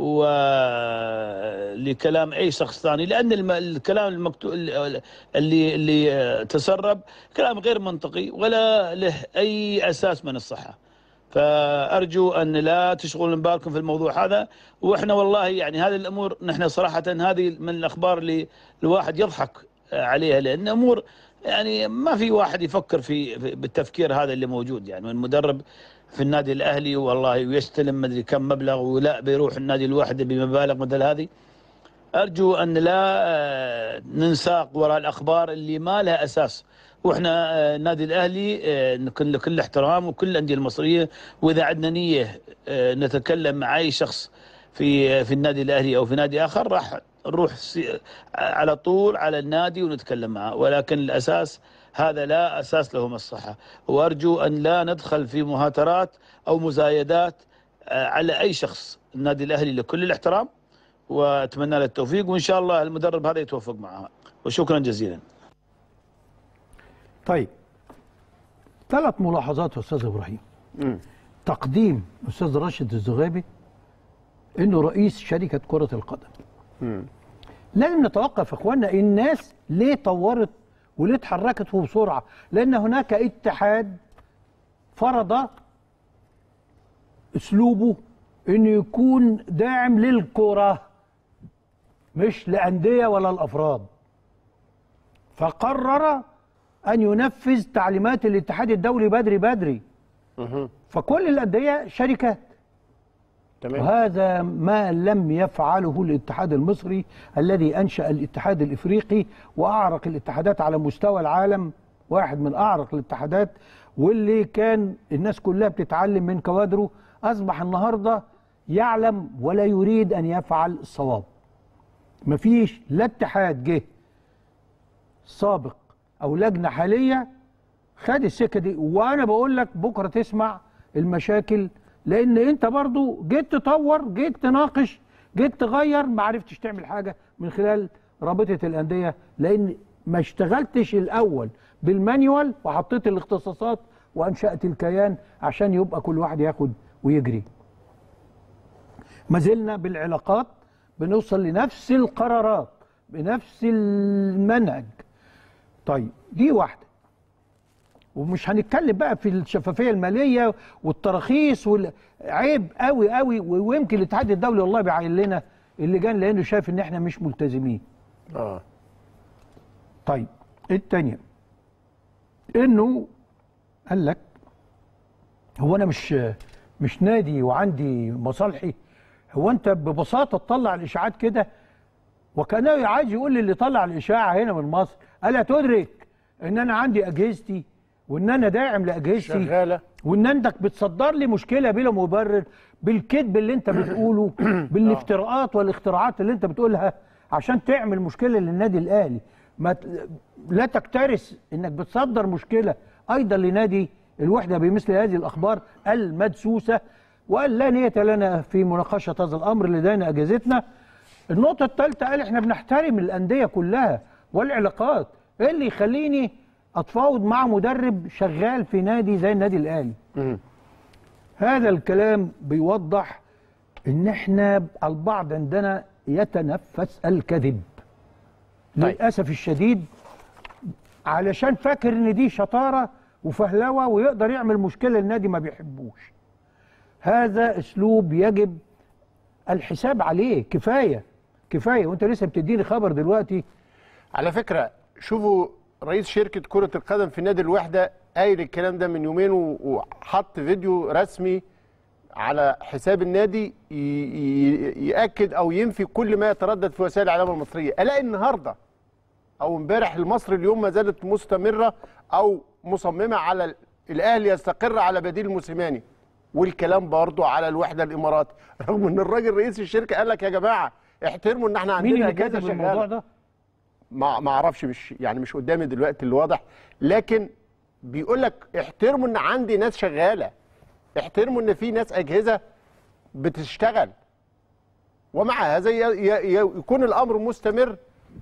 ولكلام اي شخص ثاني لان الم- الكلام المكتوب اللي اللي تسرب كلام غير منطقي ولا له اي اساس من الصحه فارجو ان لا تشغلون بالكم في الموضوع هذا واحنا والله يعني هذه الامور نحن صراحه هذه من الاخبار اللي الواحد يضحك عليها لان امور يعني ما في واحد يفكر في في- بالتفكير هذا اللي موجود يعني من مدرب في النادي الاهلي والله ويستلم مدري كم مبلغ ولا بيروح النادي الواحد بمبالغ مثل هذه ارجو ان لا آه، ننساق وراء الاخبار اللي ما لها اساس واحنا آه، النادي الاهلي آه، كل كل احترام وكل الانديه المصريه واذا عندنا نيه آه، نتكلم مع اي شخص في في النادي الاهلي او في نادي اخر راح نروح سي- على طول على النادي ونتكلم معه ولكن الاساس هذا لا اساس له من الصحه وارجو ان لا ندخل في مهاترات او مزايدات آه، على اي شخص النادي الاهلي لكل الاحترام واتمنى له التوفيق وان شاء الله المدرب هذا يتوفق معها وشكرا جزيلا طيب ثلاث ملاحظات يا استاذ ابراهيم تقديم استاذ راشد الزغابي انه رئيس شركه كره القدم لازم نتوقف يا اخوانا الناس ليه طورت وليه اتحركت بسرعه لان هناك اتحاد فرض اسلوبه انه يكون داعم للكره مش لانديه ولا الافراد فقرر ان ينفذ تعليمات الاتحاد الدولي بدري بدري فكل الانديه شركات تمام وهذا ما لم يفعله الاتحاد المصري الذي انشا الاتحاد الافريقي واعرق الاتحادات على مستوى العالم واحد من اعرق الاتحادات واللي كان الناس كلها بتتعلم من كوادره اصبح النهارده يعلم ولا يريد ان يفعل الصواب مفيش لا اتحاد جه سابق او لجنه حاليه خد السكه دي وانا بقول لك بكره تسمع المشاكل لان انت برضو جيت تطور جيت تناقش جيت تغير ما عرفتش تعمل حاجه من خلال رابطه الانديه لان ما اشتغلتش الاول بالمانيوال وحطيت الاختصاصات وانشات الكيان عشان يبقى كل واحد ياخد ويجري ما زلنا بالعلاقات بنوصل لنفس القرارات بنفس المنهج طيب دي واحده ومش هنتكلم بقى في الشفافيه الماليه والتراخيص والعيب قوي قوي ويمكن الاتحاد الدولي والله بيعين لنا اللجان لانه شايف ان احنا مش ملتزمين اه طيب الثانيه انه قال لك هو انا مش مش نادي وعندي مصالحي هو انت ببساطه تطلع الاشاعات كده وكانه عايز يقول لي اللي طلع الاشاعه هنا من مصر الا تدرك ان انا عندي اجهزتي وان انا داعم لاجهزتي شغاله وان انك بتصدر لي مشكله بلا مبرر بالكذب اللي انت بتقوله بالافتراءات والاختراعات اللي انت بتقولها عشان تعمل مشكله للنادي الاهلي ما ت- لا تكترث انك بتصدر مشكله ايضا لنادي الوحده بمثل هذه الاخبار المدسوسه وقال لا نيه لنا في مناقشه هذا الامر لدينا اجهزتنا النقطه الثالثه قال احنا بنحترم الانديه كلها والعلاقات ايه اللي يخليني اتفاوض مع مدرب شغال في نادي زي النادي الاهلي هذا الكلام بيوضح ان احنا البعض عندنا يتنفس الكذب للاسف الشديد علشان فاكر ان دي شطاره وفهلوه ويقدر يعمل مشكله للنادي ما بيحبوش هذا اسلوب يجب الحساب عليه كفايه كفايه وانت لسه بتديني خبر دلوقتي على فكره شوفوا رئيس شركه كره القدم في نادي الوحده قايل الكلام ده من يومين و- وحط فيديو رسمي على حساب النادي ي- ي- ياكد او ينفي كل ما يتردد في وسائل الاعلام المصريه الاقي النهارده او امبارح المصري اليوم ما زالت مستمره او مصممه على ال- الاهلي يستقر على بديل موسيماني والكلام برضه على الوحده الاماراتي رغم ان الراجل رئيس الشركه قال لك يا جماعه احترموا ان احنا عندنا مين اللي أجهزة كاتب شغالة. الموضوع ده؟ ما ما اعرفش مش يعني مش قدامي دلوقتي اللي واضح لكن بيقول لك احترموا ان عندي ناس شغاله احترموا ان في ناس اجهزه بتشتغل ومع هذا ي- ي- ي- يكون الامر مستمر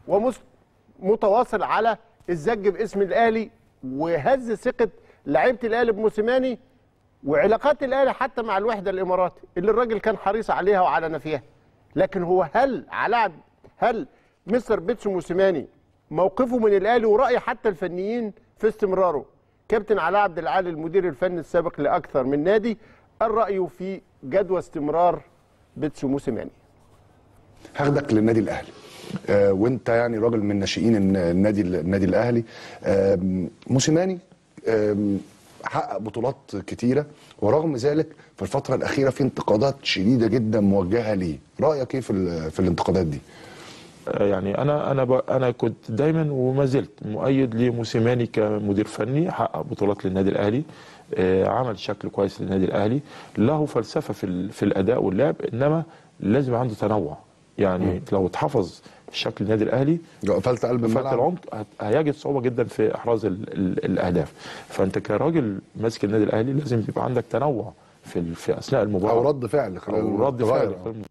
ومتواصل على الزج باسم الاهلي وهز ثقه لعيبه الاهلي بموسيماني وعلاقات الاهلي حتى مع الوحده الاماراتي اللي الراجل كان حريص عليها وعلى نفيها لكن هو هل على هل مستر بيتسو موسيماني موقفه من الاهلي وراي حتى الفنيين في استمراره كابتن علاء عبد العال المدير الفني السابق لاكثر من نادي الراي في جدوى استمرار بيتسو موسيماني هاخدك للنادي الاهلي آه وانت يعني راجل من ناشئين الن- النادي النادي الاهلي آم، موسيماني آم، حقق بطولات كتيره ورغم ذلك في الفتره الاخيره في انتقادات شديده جدا موجهه ليه رايك ايه في ال- في الانتقادات دي يعني انا انا ب... انا كنت دايما وما زلت مؤيد لموسيماني كمدير فني حقق بطولات للنادي الاهلي آه، عمل شكل كويس للنادي الاهلي له فلسفه في ال... في الاداء واللعب انما لازم يبقى عنده تنوع يعني لو اتحفظ شكل النادي الاهلي لو قفلت قلب فات الملعب العمق هت- هيجد صعوبه جدا في احراز ال... ال... الاهداف فانت كراجل ماسك النادي الاهلي لازم يبقى عندك تنوع في ال... في اثناء المباراه او رد فعل خلال او رد تغير. فعل خلال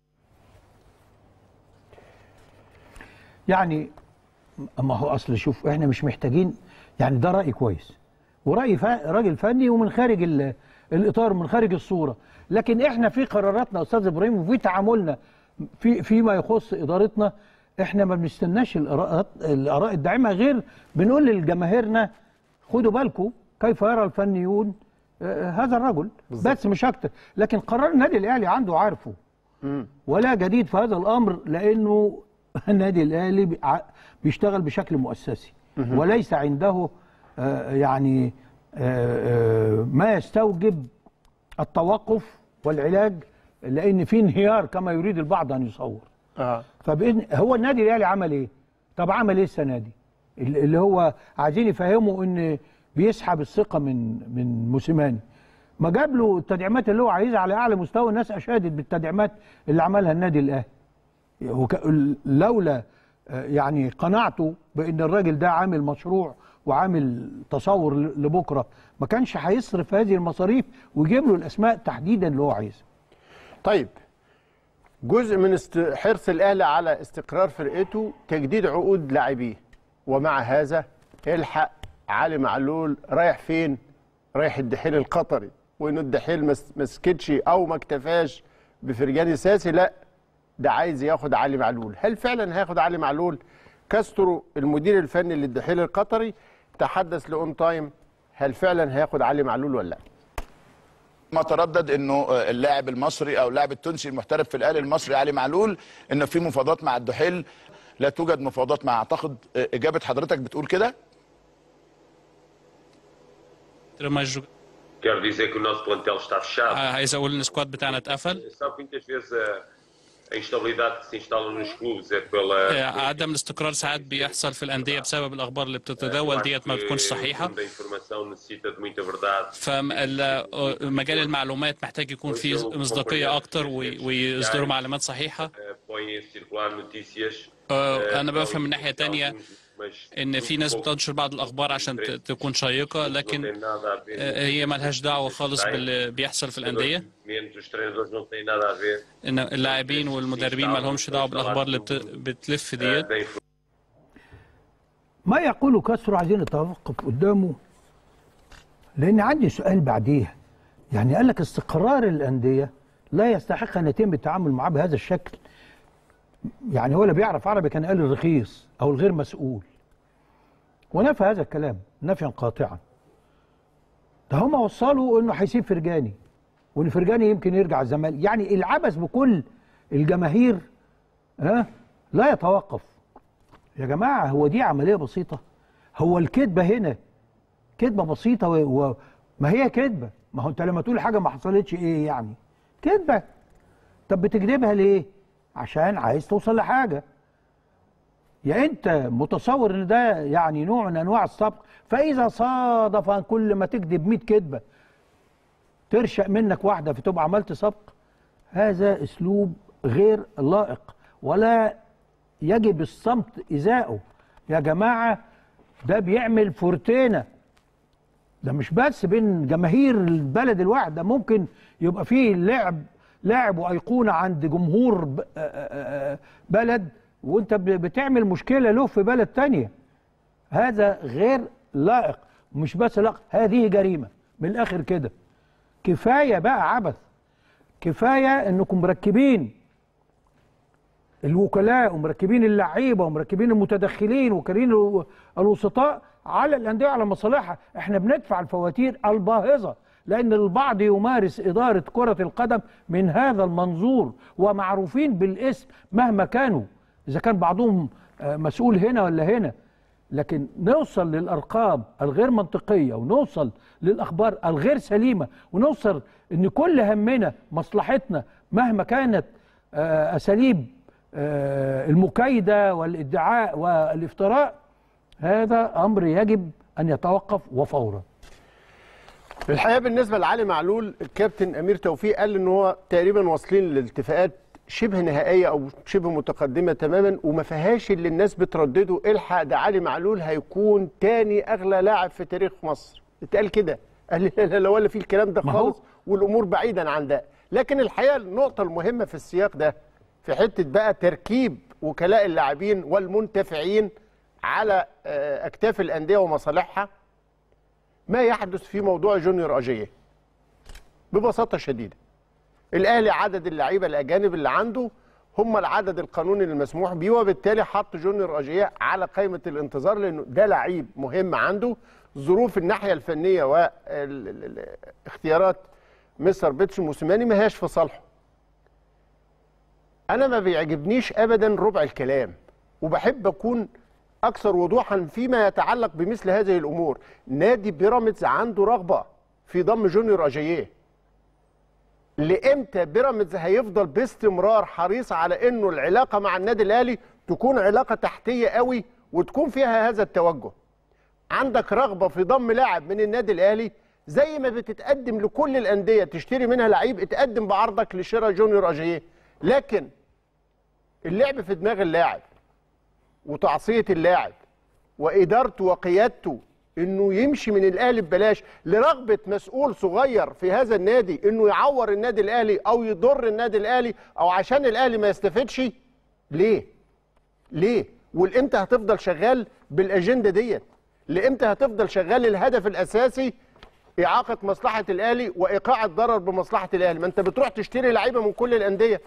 يعني ما هو اصل شوف احنا مش محتاجين يعني ده راي كويس وراي فا راجل فني ومن خارج ال- الاطار من خارج الصوره لكن احنا في قراراتنا يا استاذ ابراهيم وفي تعاملنا في فيما يخص ادارتنا احنا ما بنستناش الاراء الاراء الداعمه غير بنقول لجماهيرنا خدوا بالكم كيف يرى الفنيون آه، هذا الرجل بس مش اكتر لكن قرار النادي الاهلي عنده عارفه ولا جديد في هذا الامر لانه النادي الاهلي بي- ع- بيشتغل بشكل مؤسسي وليس عنده آه، يعني آه، آه، ما يستوجب التوقف والعلاج لان في انهيار كما يريد البعض ان يصور اه فبإذن هو النادي الاهلي عمل ايه؟ طب عمل ايه السنه دي؟ اللي اللي هو عايزين يفهموا ان بيسحب الثقه من من موسيماني ما جاب له التدعيمات اللي هو عايزها على اعلى مستوى الناس اشادت بالتدعيمات اللي عملها النادي الاهلي وك- لولا آه، يعني قناعته بان الراجل ده عامل مشروع وعامل تصور ل- لبكره ما كانش هيصرف هذه المصاريف ويجيب له الاسماء تحديدا اللي هو عايزها طيب جزء من است... حرص الاهلي على استقرار فرقته تجديد عقود لاعبيه ومع هذا الحق علي معلول رايح فين؟ رايح الدحيل القطري وانه الدحيل ما س- ما سكتش او ما اكتفاش بفرجاني ساسي لا ده عايز ياخد علي معلول هل فعلا هياخد علي معلول كاسترو المدير الفني للدحيل القطري تحدث لاون تايم هل فعلا هياخد علي معلول ولا لا ما تردد انه اللاعب المصري او اللاعب التونسي المحترف في الاهلي المصري علي معلول انه في مفاوضات مع الدحيل لا توجد مفاوضات مع اعتقد اجابه حضرتك بتقول كده mais jo- Quero dizer que o nosso plantel está fechado. عايز اقول ان السكواد بتاعنا اتقفل Sabe que muitas vezes a, a instabilidade que se instala nos clubes é pela. آه، عدم الاستقرار ساعات بيحصل في الانديه بسبب الاخبار اللي بتتداول ديت ما بتكونش صحيحه O mundo da informação necessita de muita verdade. فمجال المعلومات محتاج يكون فيه مصداقيه اكتر وي- ويصدروا معلومات صحيحه eh, Põem a circular notícias. آه، eh, انا بفهم من não- ناحيه تانية mas ان في ناس muito pouco بتنشر بعض الاخبار عشان ت- تكون شيقه não tem لكن nada a ver. آه، هي ملهاش دعوه خالص باللي بيحصل في الانديه Menos os treinadores não têm nada a ver. ان اللاعبين والمدربين ما لهمش دعوه بالاخبار اللي بت- بتلف eh, ديت da informação. ما يقوله كسر عايزين نتوقف قدامه لان عندي سؤال بعديها يعني قال لك استقرار الانديه لا يستحق ان يتم التعامل معاه بهذا الشكل يعني هو لا بيعرف عربي كان قال الرخيص او الغير مسؤول ونفى هذا الكلام نفيا قاطعا ده هم وصلوا انه هيسيب فرجاني وان فرجاني يمكن يرجع الزمالك يعني العبث بكل الجماهير ها لا يتوقف يا جماعة هو دي عملية بسيطة هو الكذبة هنا كذبة بسيطة و... و... ما هي كذبة ما هو انت لما تقول حاجة ما حصلتش ايه يعني كذبة طب بتكذبها ليه عشان عايز توصل لحاجة يا انت متصور ان ده يعني نوع من انواع السبق فاذا صادف كل ما تكذب 100 كذبة ترشق منك واحدة فتبقى عملت سبق هذا اسلوب غير لائق ولا يجب الصمت ازاءه يا جماعه ده بيعمل فورتينا ده مش بس بين جماهير البلد الواحد ده ممكن يبقى فيه لعب لاعب وايقونه عند جمهور ب- آه آه آه بلد وانت ب- بتعمل مشكله له في بلد تانية هذا غير لائق مش بس لائق هذه جريمه من الاخر كده كفايه بقى عبث كفايه انكم مركبين الوكلاء ومركبين اللعيبه ومركبين المتدخلين وكارين الو- الوسطاء على الانديه وعلى مصالحها احنا بندفع الفواتير الباهظه لان البعض يمارس اداره كره القدم من هذا المنظور ومعروفين بالاسم مهما كانوا اذا كان بعضهم آه، مسؤول هنا ولا هنا لكن نوصل للارقام الغير منطقيه ونوصل للاخبار الغير سليمه ونوصل ان كل همنا مصلحتنا مهما كانت آه، اساليب آه، المكايده والادعاء والافتراء هذا امر يجب ان يتوقف وفورا الحقيقه بالنسبه لعلي معلول الكابتن امير توفيق قال ان هو تقريبا واصلين لاتفاقات شبه نهائيه او شبه متقدمه تماما وما فيهاش اللي الناس بتردده الحق ده علي معلول هيكون تاني اغلى لاعب في تاريخ مصر اتقال كده قال لي لا لا لا ولا في الكلام ده ما هو- خالص والامور بعيدا عن ده لكن الحقيقه النقطه المهمه في السياق ده في حته بقى تركيب وكلاء اللاعبين والمنتفعين على آه، اكتاف الانديه ومصالحها ما يحدث في موضوع جونيور اجيه ببساطه شديده الاهلي عدد اللعيبه الاجانب اللي عنده هم العدد القانوني المسموح بيه وبالتالي حط جونيور اجيه على قائمه الانتظار لانه ده لعيب مهم عنده ظروف الناحيه الفنيه واختيارات مستر بيتسو موسيماني ما هياش في صالحه انا ما بيعجبنيش ابدا ربع الكلام وبحب اكون اكثر وضوحا فيما يتعلق بمثل هذه الامور نادي بيراميدز عنده رغبه في ضم جونيور اجاييه لامتى بيراميدز هيفضل باستمرار حريص على انه العلاقه مع النادي الاهلي تكون علاقه تحتيه قوي وتكون فيها هذا التوجه عندك رغبه في ضم لاعب من النادي الاهلي زي ما بتتقدم لكل الانديه تشتري منها لعيب اتقدم بعرضك لشراء جونيور اجاييه لكن اللعب في دماغ اللاعب وتعصيه اللاعب وادارته وقيادته انه يمشي من الاهلي ببلاش لرغبه مسؤول صغير في هذا النادي انه يعور النادي الاهلي او يضر النادي الاهلي او عشان الاهلي ما يستفدش ليه؟ ليه؟ والامتى هتفضل شغال بالاجنده ديت؟ لامتى هتفضل شغال الهدف الاساسي اعاقه مصلحه الاهلي وايقاع الضرر بمصلحه الاهلي؟ ما انت بتروح تشتري لعيبه من كل الانديه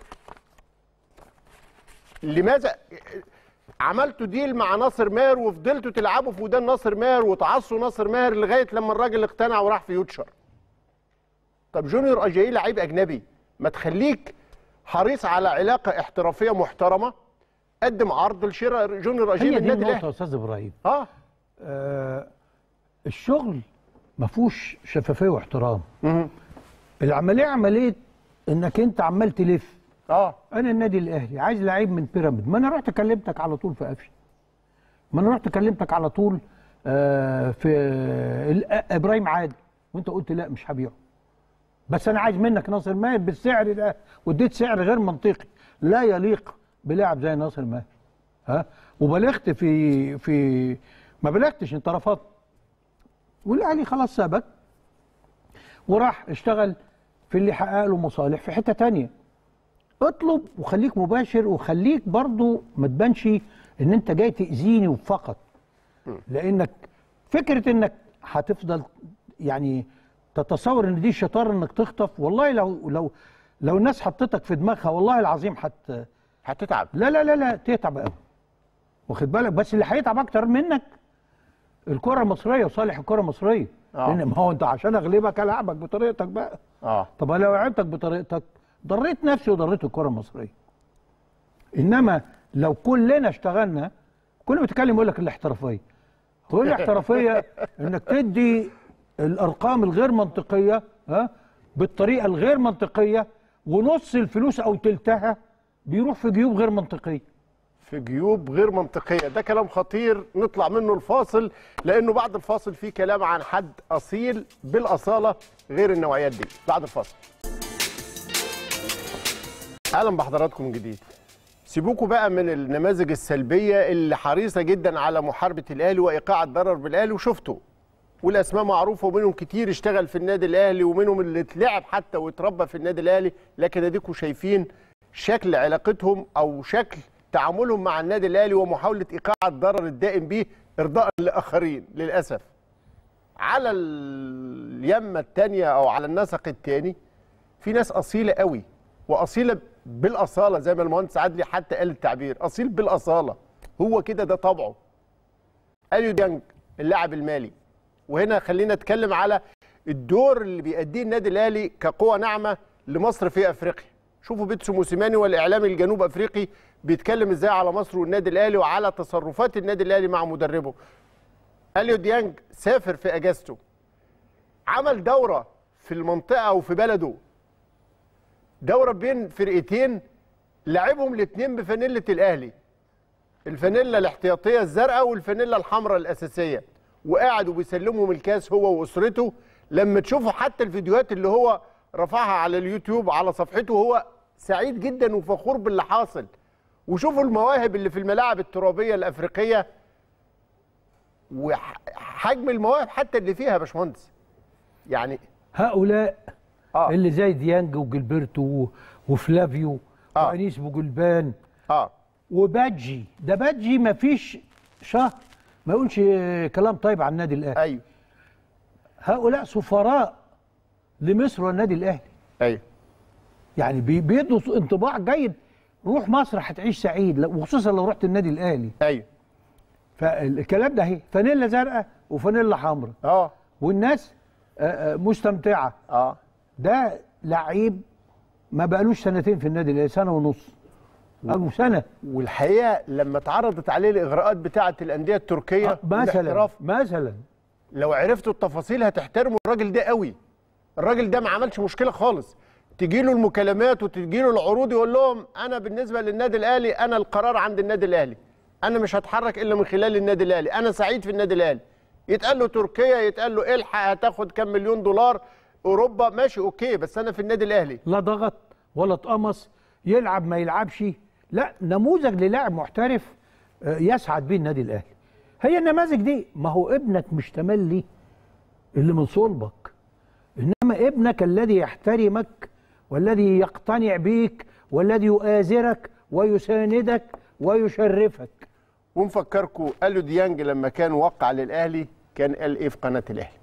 لماذا عملتوا ديل مع ناصر ماهر وفضلتوا تلعبوا في ودان ناصر ماهر وتعصوا ناصر ماهر لغايه لما الراجل اقتنع وراح فيوتشر طب جونيور اجاي لعيب اجنبي ما تخليك حريص على علاقه احترافيه محترمه قدم عرض لشراء جونيور اجاي من هي دي النادي النقطه يا الاهلي استاذ ابراهيم اه آه الشغل ما فيهوش شفافيه واحترام العمليه عمليه انك انت عمال تلف اه انا النادي الاهلي عايز لعيب من بيراميد ما انا رحت كلمتك على طول في قفشه ما انا رحت كلمتك على طول آه في ال- آه، ابراهيم عادل وانت قلت لا مش هبيعه بس انا عايز منك ناصر ماهر بالسعر ده واديت سعر غير منطقي لا يليق بلاعب زي ناصر ماهر ها وبلغت في في ما بلغتش انت رفضت والاهلي خلاص سابك وراح اشتغل في اللي حقق له مصالح في حته تانية اطلب وخليك مباشر وخليك برضو ما تبانش ان انت جاي تاذيني وفقط لانك فكره انك هتفضل يعني تتصور ان دي شطاره انك تخطف والله لو لو لو الناس حطتك في دماغها والله العظيم هت هتتعب لا لا لا لا تتعب قوي واخد بالك بس اللي هيتعب اكتر منك الكره المصريه وصالح الكره المصريه آه. لان ما هو انت عشان اغلبك العبك بطريقتك بقى اه طب لو لعبتك بطريقتك ضريت نفسي وضريت الكره المصريه انما لو كلنا اشتغلنا كل ما تتكلم يقول لك الاحترافيه هو الاحترافيه انك تدي الارقام الغير منطقيه ها بالطريقه الغير منطقيه ونص الفلوس او تلتها بيروح في جيوب غير منطقيه في جيوب غير منطقيه ده كلام خطير نطلع منه الفاصل لانه بعد الفاصل في كلام عن حد اصيل بالاصاله غير النوعيات دي بعد الفاصل اهلا بحضراتكم من جديد سيبوكوا بقى من النماذج السلبيه اللي حريصه جدا على محاربه الاهلي وايقاع الضرر بالاهلي وشفتوا والاسماء معروفه ومنهم كتير اشتغل في النادي الاهلي ومنهم اللي اتلعب حتى واتربى في النادي الاهلي لكن اديكوا شايفين شكل علاقتهم او شكل تعاملهم مع النادي الاهلي ومحاوله ايقاع الضرر الدائم به ارضاء لاخرين للاسف على اليمه الثانيه او على النسق الثاني في ناس اصيله قوي واصيله بالاصاله زي ما المهندس عدلي حتى قال التعبير اصيل بالاصاله هو كده ده طبعه اليو ديانج اللاعب المالي وهنا خلينا نتكلم على الدور اللي بيأديه النادي الاهلي كقوه ناعمه لمصر في افريقيا شوفوا بيتسو موسيماني والاعلامي الجنوب افريقي بيتكلم ازاي على مصر والنادي الاهلي وعلى تصرفات النادي الاهلي مع مدربه اليو ديانج سافر في اجازته عمل دوره في المنطقه وفي بلده دوره بين فرقتين لعبهم الاثنين بفانيله الاهلي الفانيلا الاحتياطيه الزرقاء والفانيلا الحمراء الاساسيه وقاعدوا بيسلمهم الكاس هو واسرته لما تشوفوا حتى الفيديوهات اللي هو رفعها على اليوتيوب على صفحته هو سعيد جدا وفخور باللي حاصل وشوفوا المواهب اللي في الملاعب الترابيه الافريقيه وحجم المواهب حتى اللي فيها يا باشمهندس يعني هؤلاء آه. اللي زي ديانج وجilberto و- وفلافيو آه. وانيس بوجلبان اه وبادجي ده بادجي ما فيش شهر ما يقولش كلام طيب عن النادي الاهلي ايوه هؤلاء سفراء لمصر والنادي الاهلي ايوه يعني بي- بيدوا انطباع جيد روح مصر هتعيش سعيد لا- وخصوصا لو رحت النادي الاهلي ايوه فالكلام ده اهي فانيلا زرقاء وفانيلا حمراء اه والناس آه، آه، مستمتعه اه ده لعيب ما بقالوش سنتين في النادي الاهلي سنه ونص او سنه والحقيقه لما اتعرضت عليه الاغراءات بتاعه الانديه التركيه آه، مثلا والاحتراف، مثلا لو عرفتوا التفاصيل هتحترموا الراجل ده قوي الراجل ده ما عملش مشكله خالص تجي له المكالمات وتجي له العروض يقول لهم انا بالنسبه للنادي الاهلي انا القرار عند النادي الاهلي انا مش هتحرك الا من خلال النادي الاهلي انا سعيد في النادي الاهلي يتقال له تركيا يتقال له الحق هتاخد كام مليون دولار اوروبا ماشي اوكي بس انا في النادي الاهلي لا ضغط ولا اتقمص يلعب ما يلعبش لا نموذج للاعب محترف آه، يسعد بيه النادي الاهلي هي النماذج دي ما هو ابنك مش تملي اللي من صلبك انما ابنك الذي يحترمك والذي يقتنع بيك والذي يؤازرك ويساندك ويشرفك ونفكركم قالوا ديانج لما كان وقع للاهلي كان قال ايه في قناه الاهلي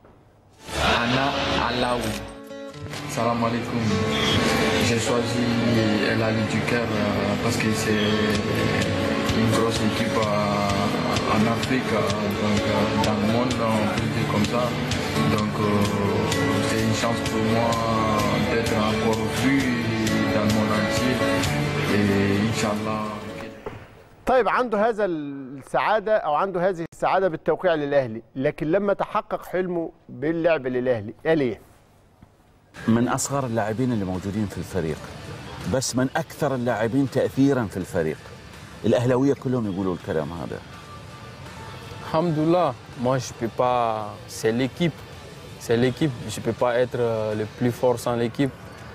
Anna Alaoui. Salam alaikum. J'ai choisi El Ali du Caire euh, parce que c'est une grosse équipe euh, en Afrique, euh, donc euh, dans le monde, on peut dire comme ça. Donc euh, c'est une chance pour moi d'être encore vu dans le monde entier. Et Inch'Allah. طيب عنده هذا السعاده او عنده هذه السعاده بالتوقيع للاهلي لكن لما تحقق حلمه باللعب للاهلي قال ايه من اصغر اللاعبين اللي موجودين في الفريق بس من اكثر اللاعبين تاثيرا في الفريق الاهلاويه كلهم يقولوا الكلام هذا Alhamdoulilah, moi je peux pas. C'est l'équipe. C'est l'équipe. Je peux pas être euh, le plus fort sans l'équipe.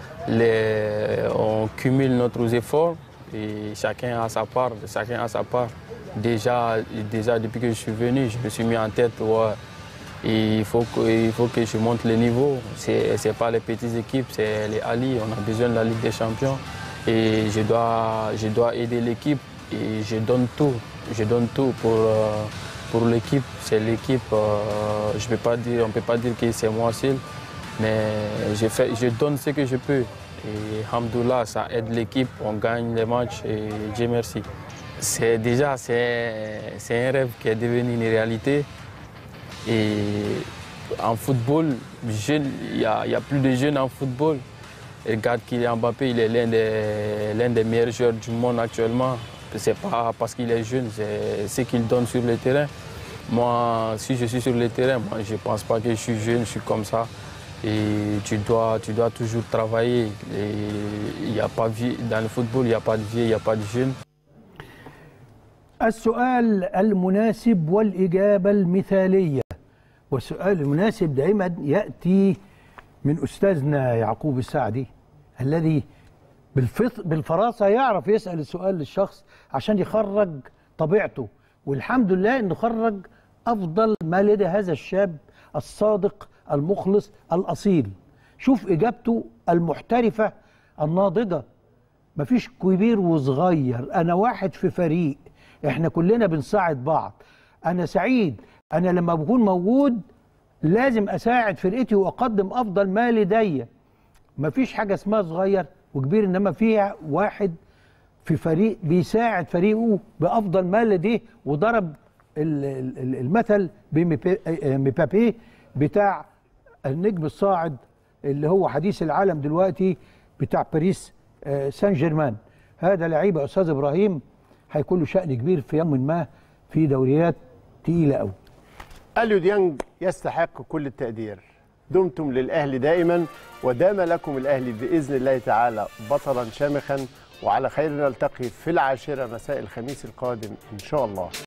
Les- On cumule nos efforts et chacun a sa part. Chacun a sa part. Déjà, déjà depuis que je suis venu, je me suis mis en tête. ouais, il faut que, il faut que je monte le niveau. C'est n'est pas les petites équipes, c'est les Ali. On a besoin de la Ligue des Champions. Et je dois, je dois aider l'équipe et je donne tout. Je donne tout pour, euh, pour l'équipe. C'est l'équipe. euh, je peux pas dire, on ne peut pas dire que c'est moi seul. Mais je, fais, je donne ce que je peux. Et Hamdoullah, ça aide l'équipe. On gagne les matchs et Dieu merci. C'est déjà c'est c'est un rêve qui est devenu une réalité. Et en football, jeune, il n'y a, il y a plus de jeunes en football. Et regarde Kylian Mbappé, il est l'un des, l'un des meilleurs joueurs du monde actuellement. Ce n'est pas parce qu'il est jeune, c'est ce qu'il donne sur le terrain. Moi, si je suis sur le terrain, moi, je ne pense pas que je suis jeune, je suis comme ça. Et tu dois, tu dois toujours travailler. Et il y a pas vie, dans le football, il n'y a pas de vieux, il n'y a pas de jeunes. السؤال المناسب والإجابة المثالية والسؤال المناسب دائما يأتي من أستاذنا يعقوب السعدي الذي بالفط... بالفراسة يعرف يسأل السؤال للشخص عشان يخرج طبيعته والحمد لله انه خرج افضل ما لدى هذا الشاب الصادق المخلص الاصيل شوف اجابته المحترفه الناضجه مفيش كبير وصغير انا واحد في فريق احنا كلنا بنساعد بعض انا سعيد انا لما بكون موجود لازم اساعد فرقتي واقدم افضل ما لدي مفيش حاجه اسمها صغير وكبير انما فيها واحد في فريق بيساعد فريقه بافضل ما لديه وضرب ال- ال- ال- المثل بمبابي بتاع النجم الصاعد اللي هو حديث العالم دلوقتي بتاع باريس آه، سان جيرمان هذا لعيب يا استاذ ابراهيم هيكون له شأن كبير في يوم ما في دوريات تقيله قوي اليو ديانج يستحق كل التقدير دمتم للاهلي دائما ودام لكم الاهلي باذن الله تعالى بطلا شامخا وعلى خير نلتقي في العاشره مساء الخميس القادم ان شاء الله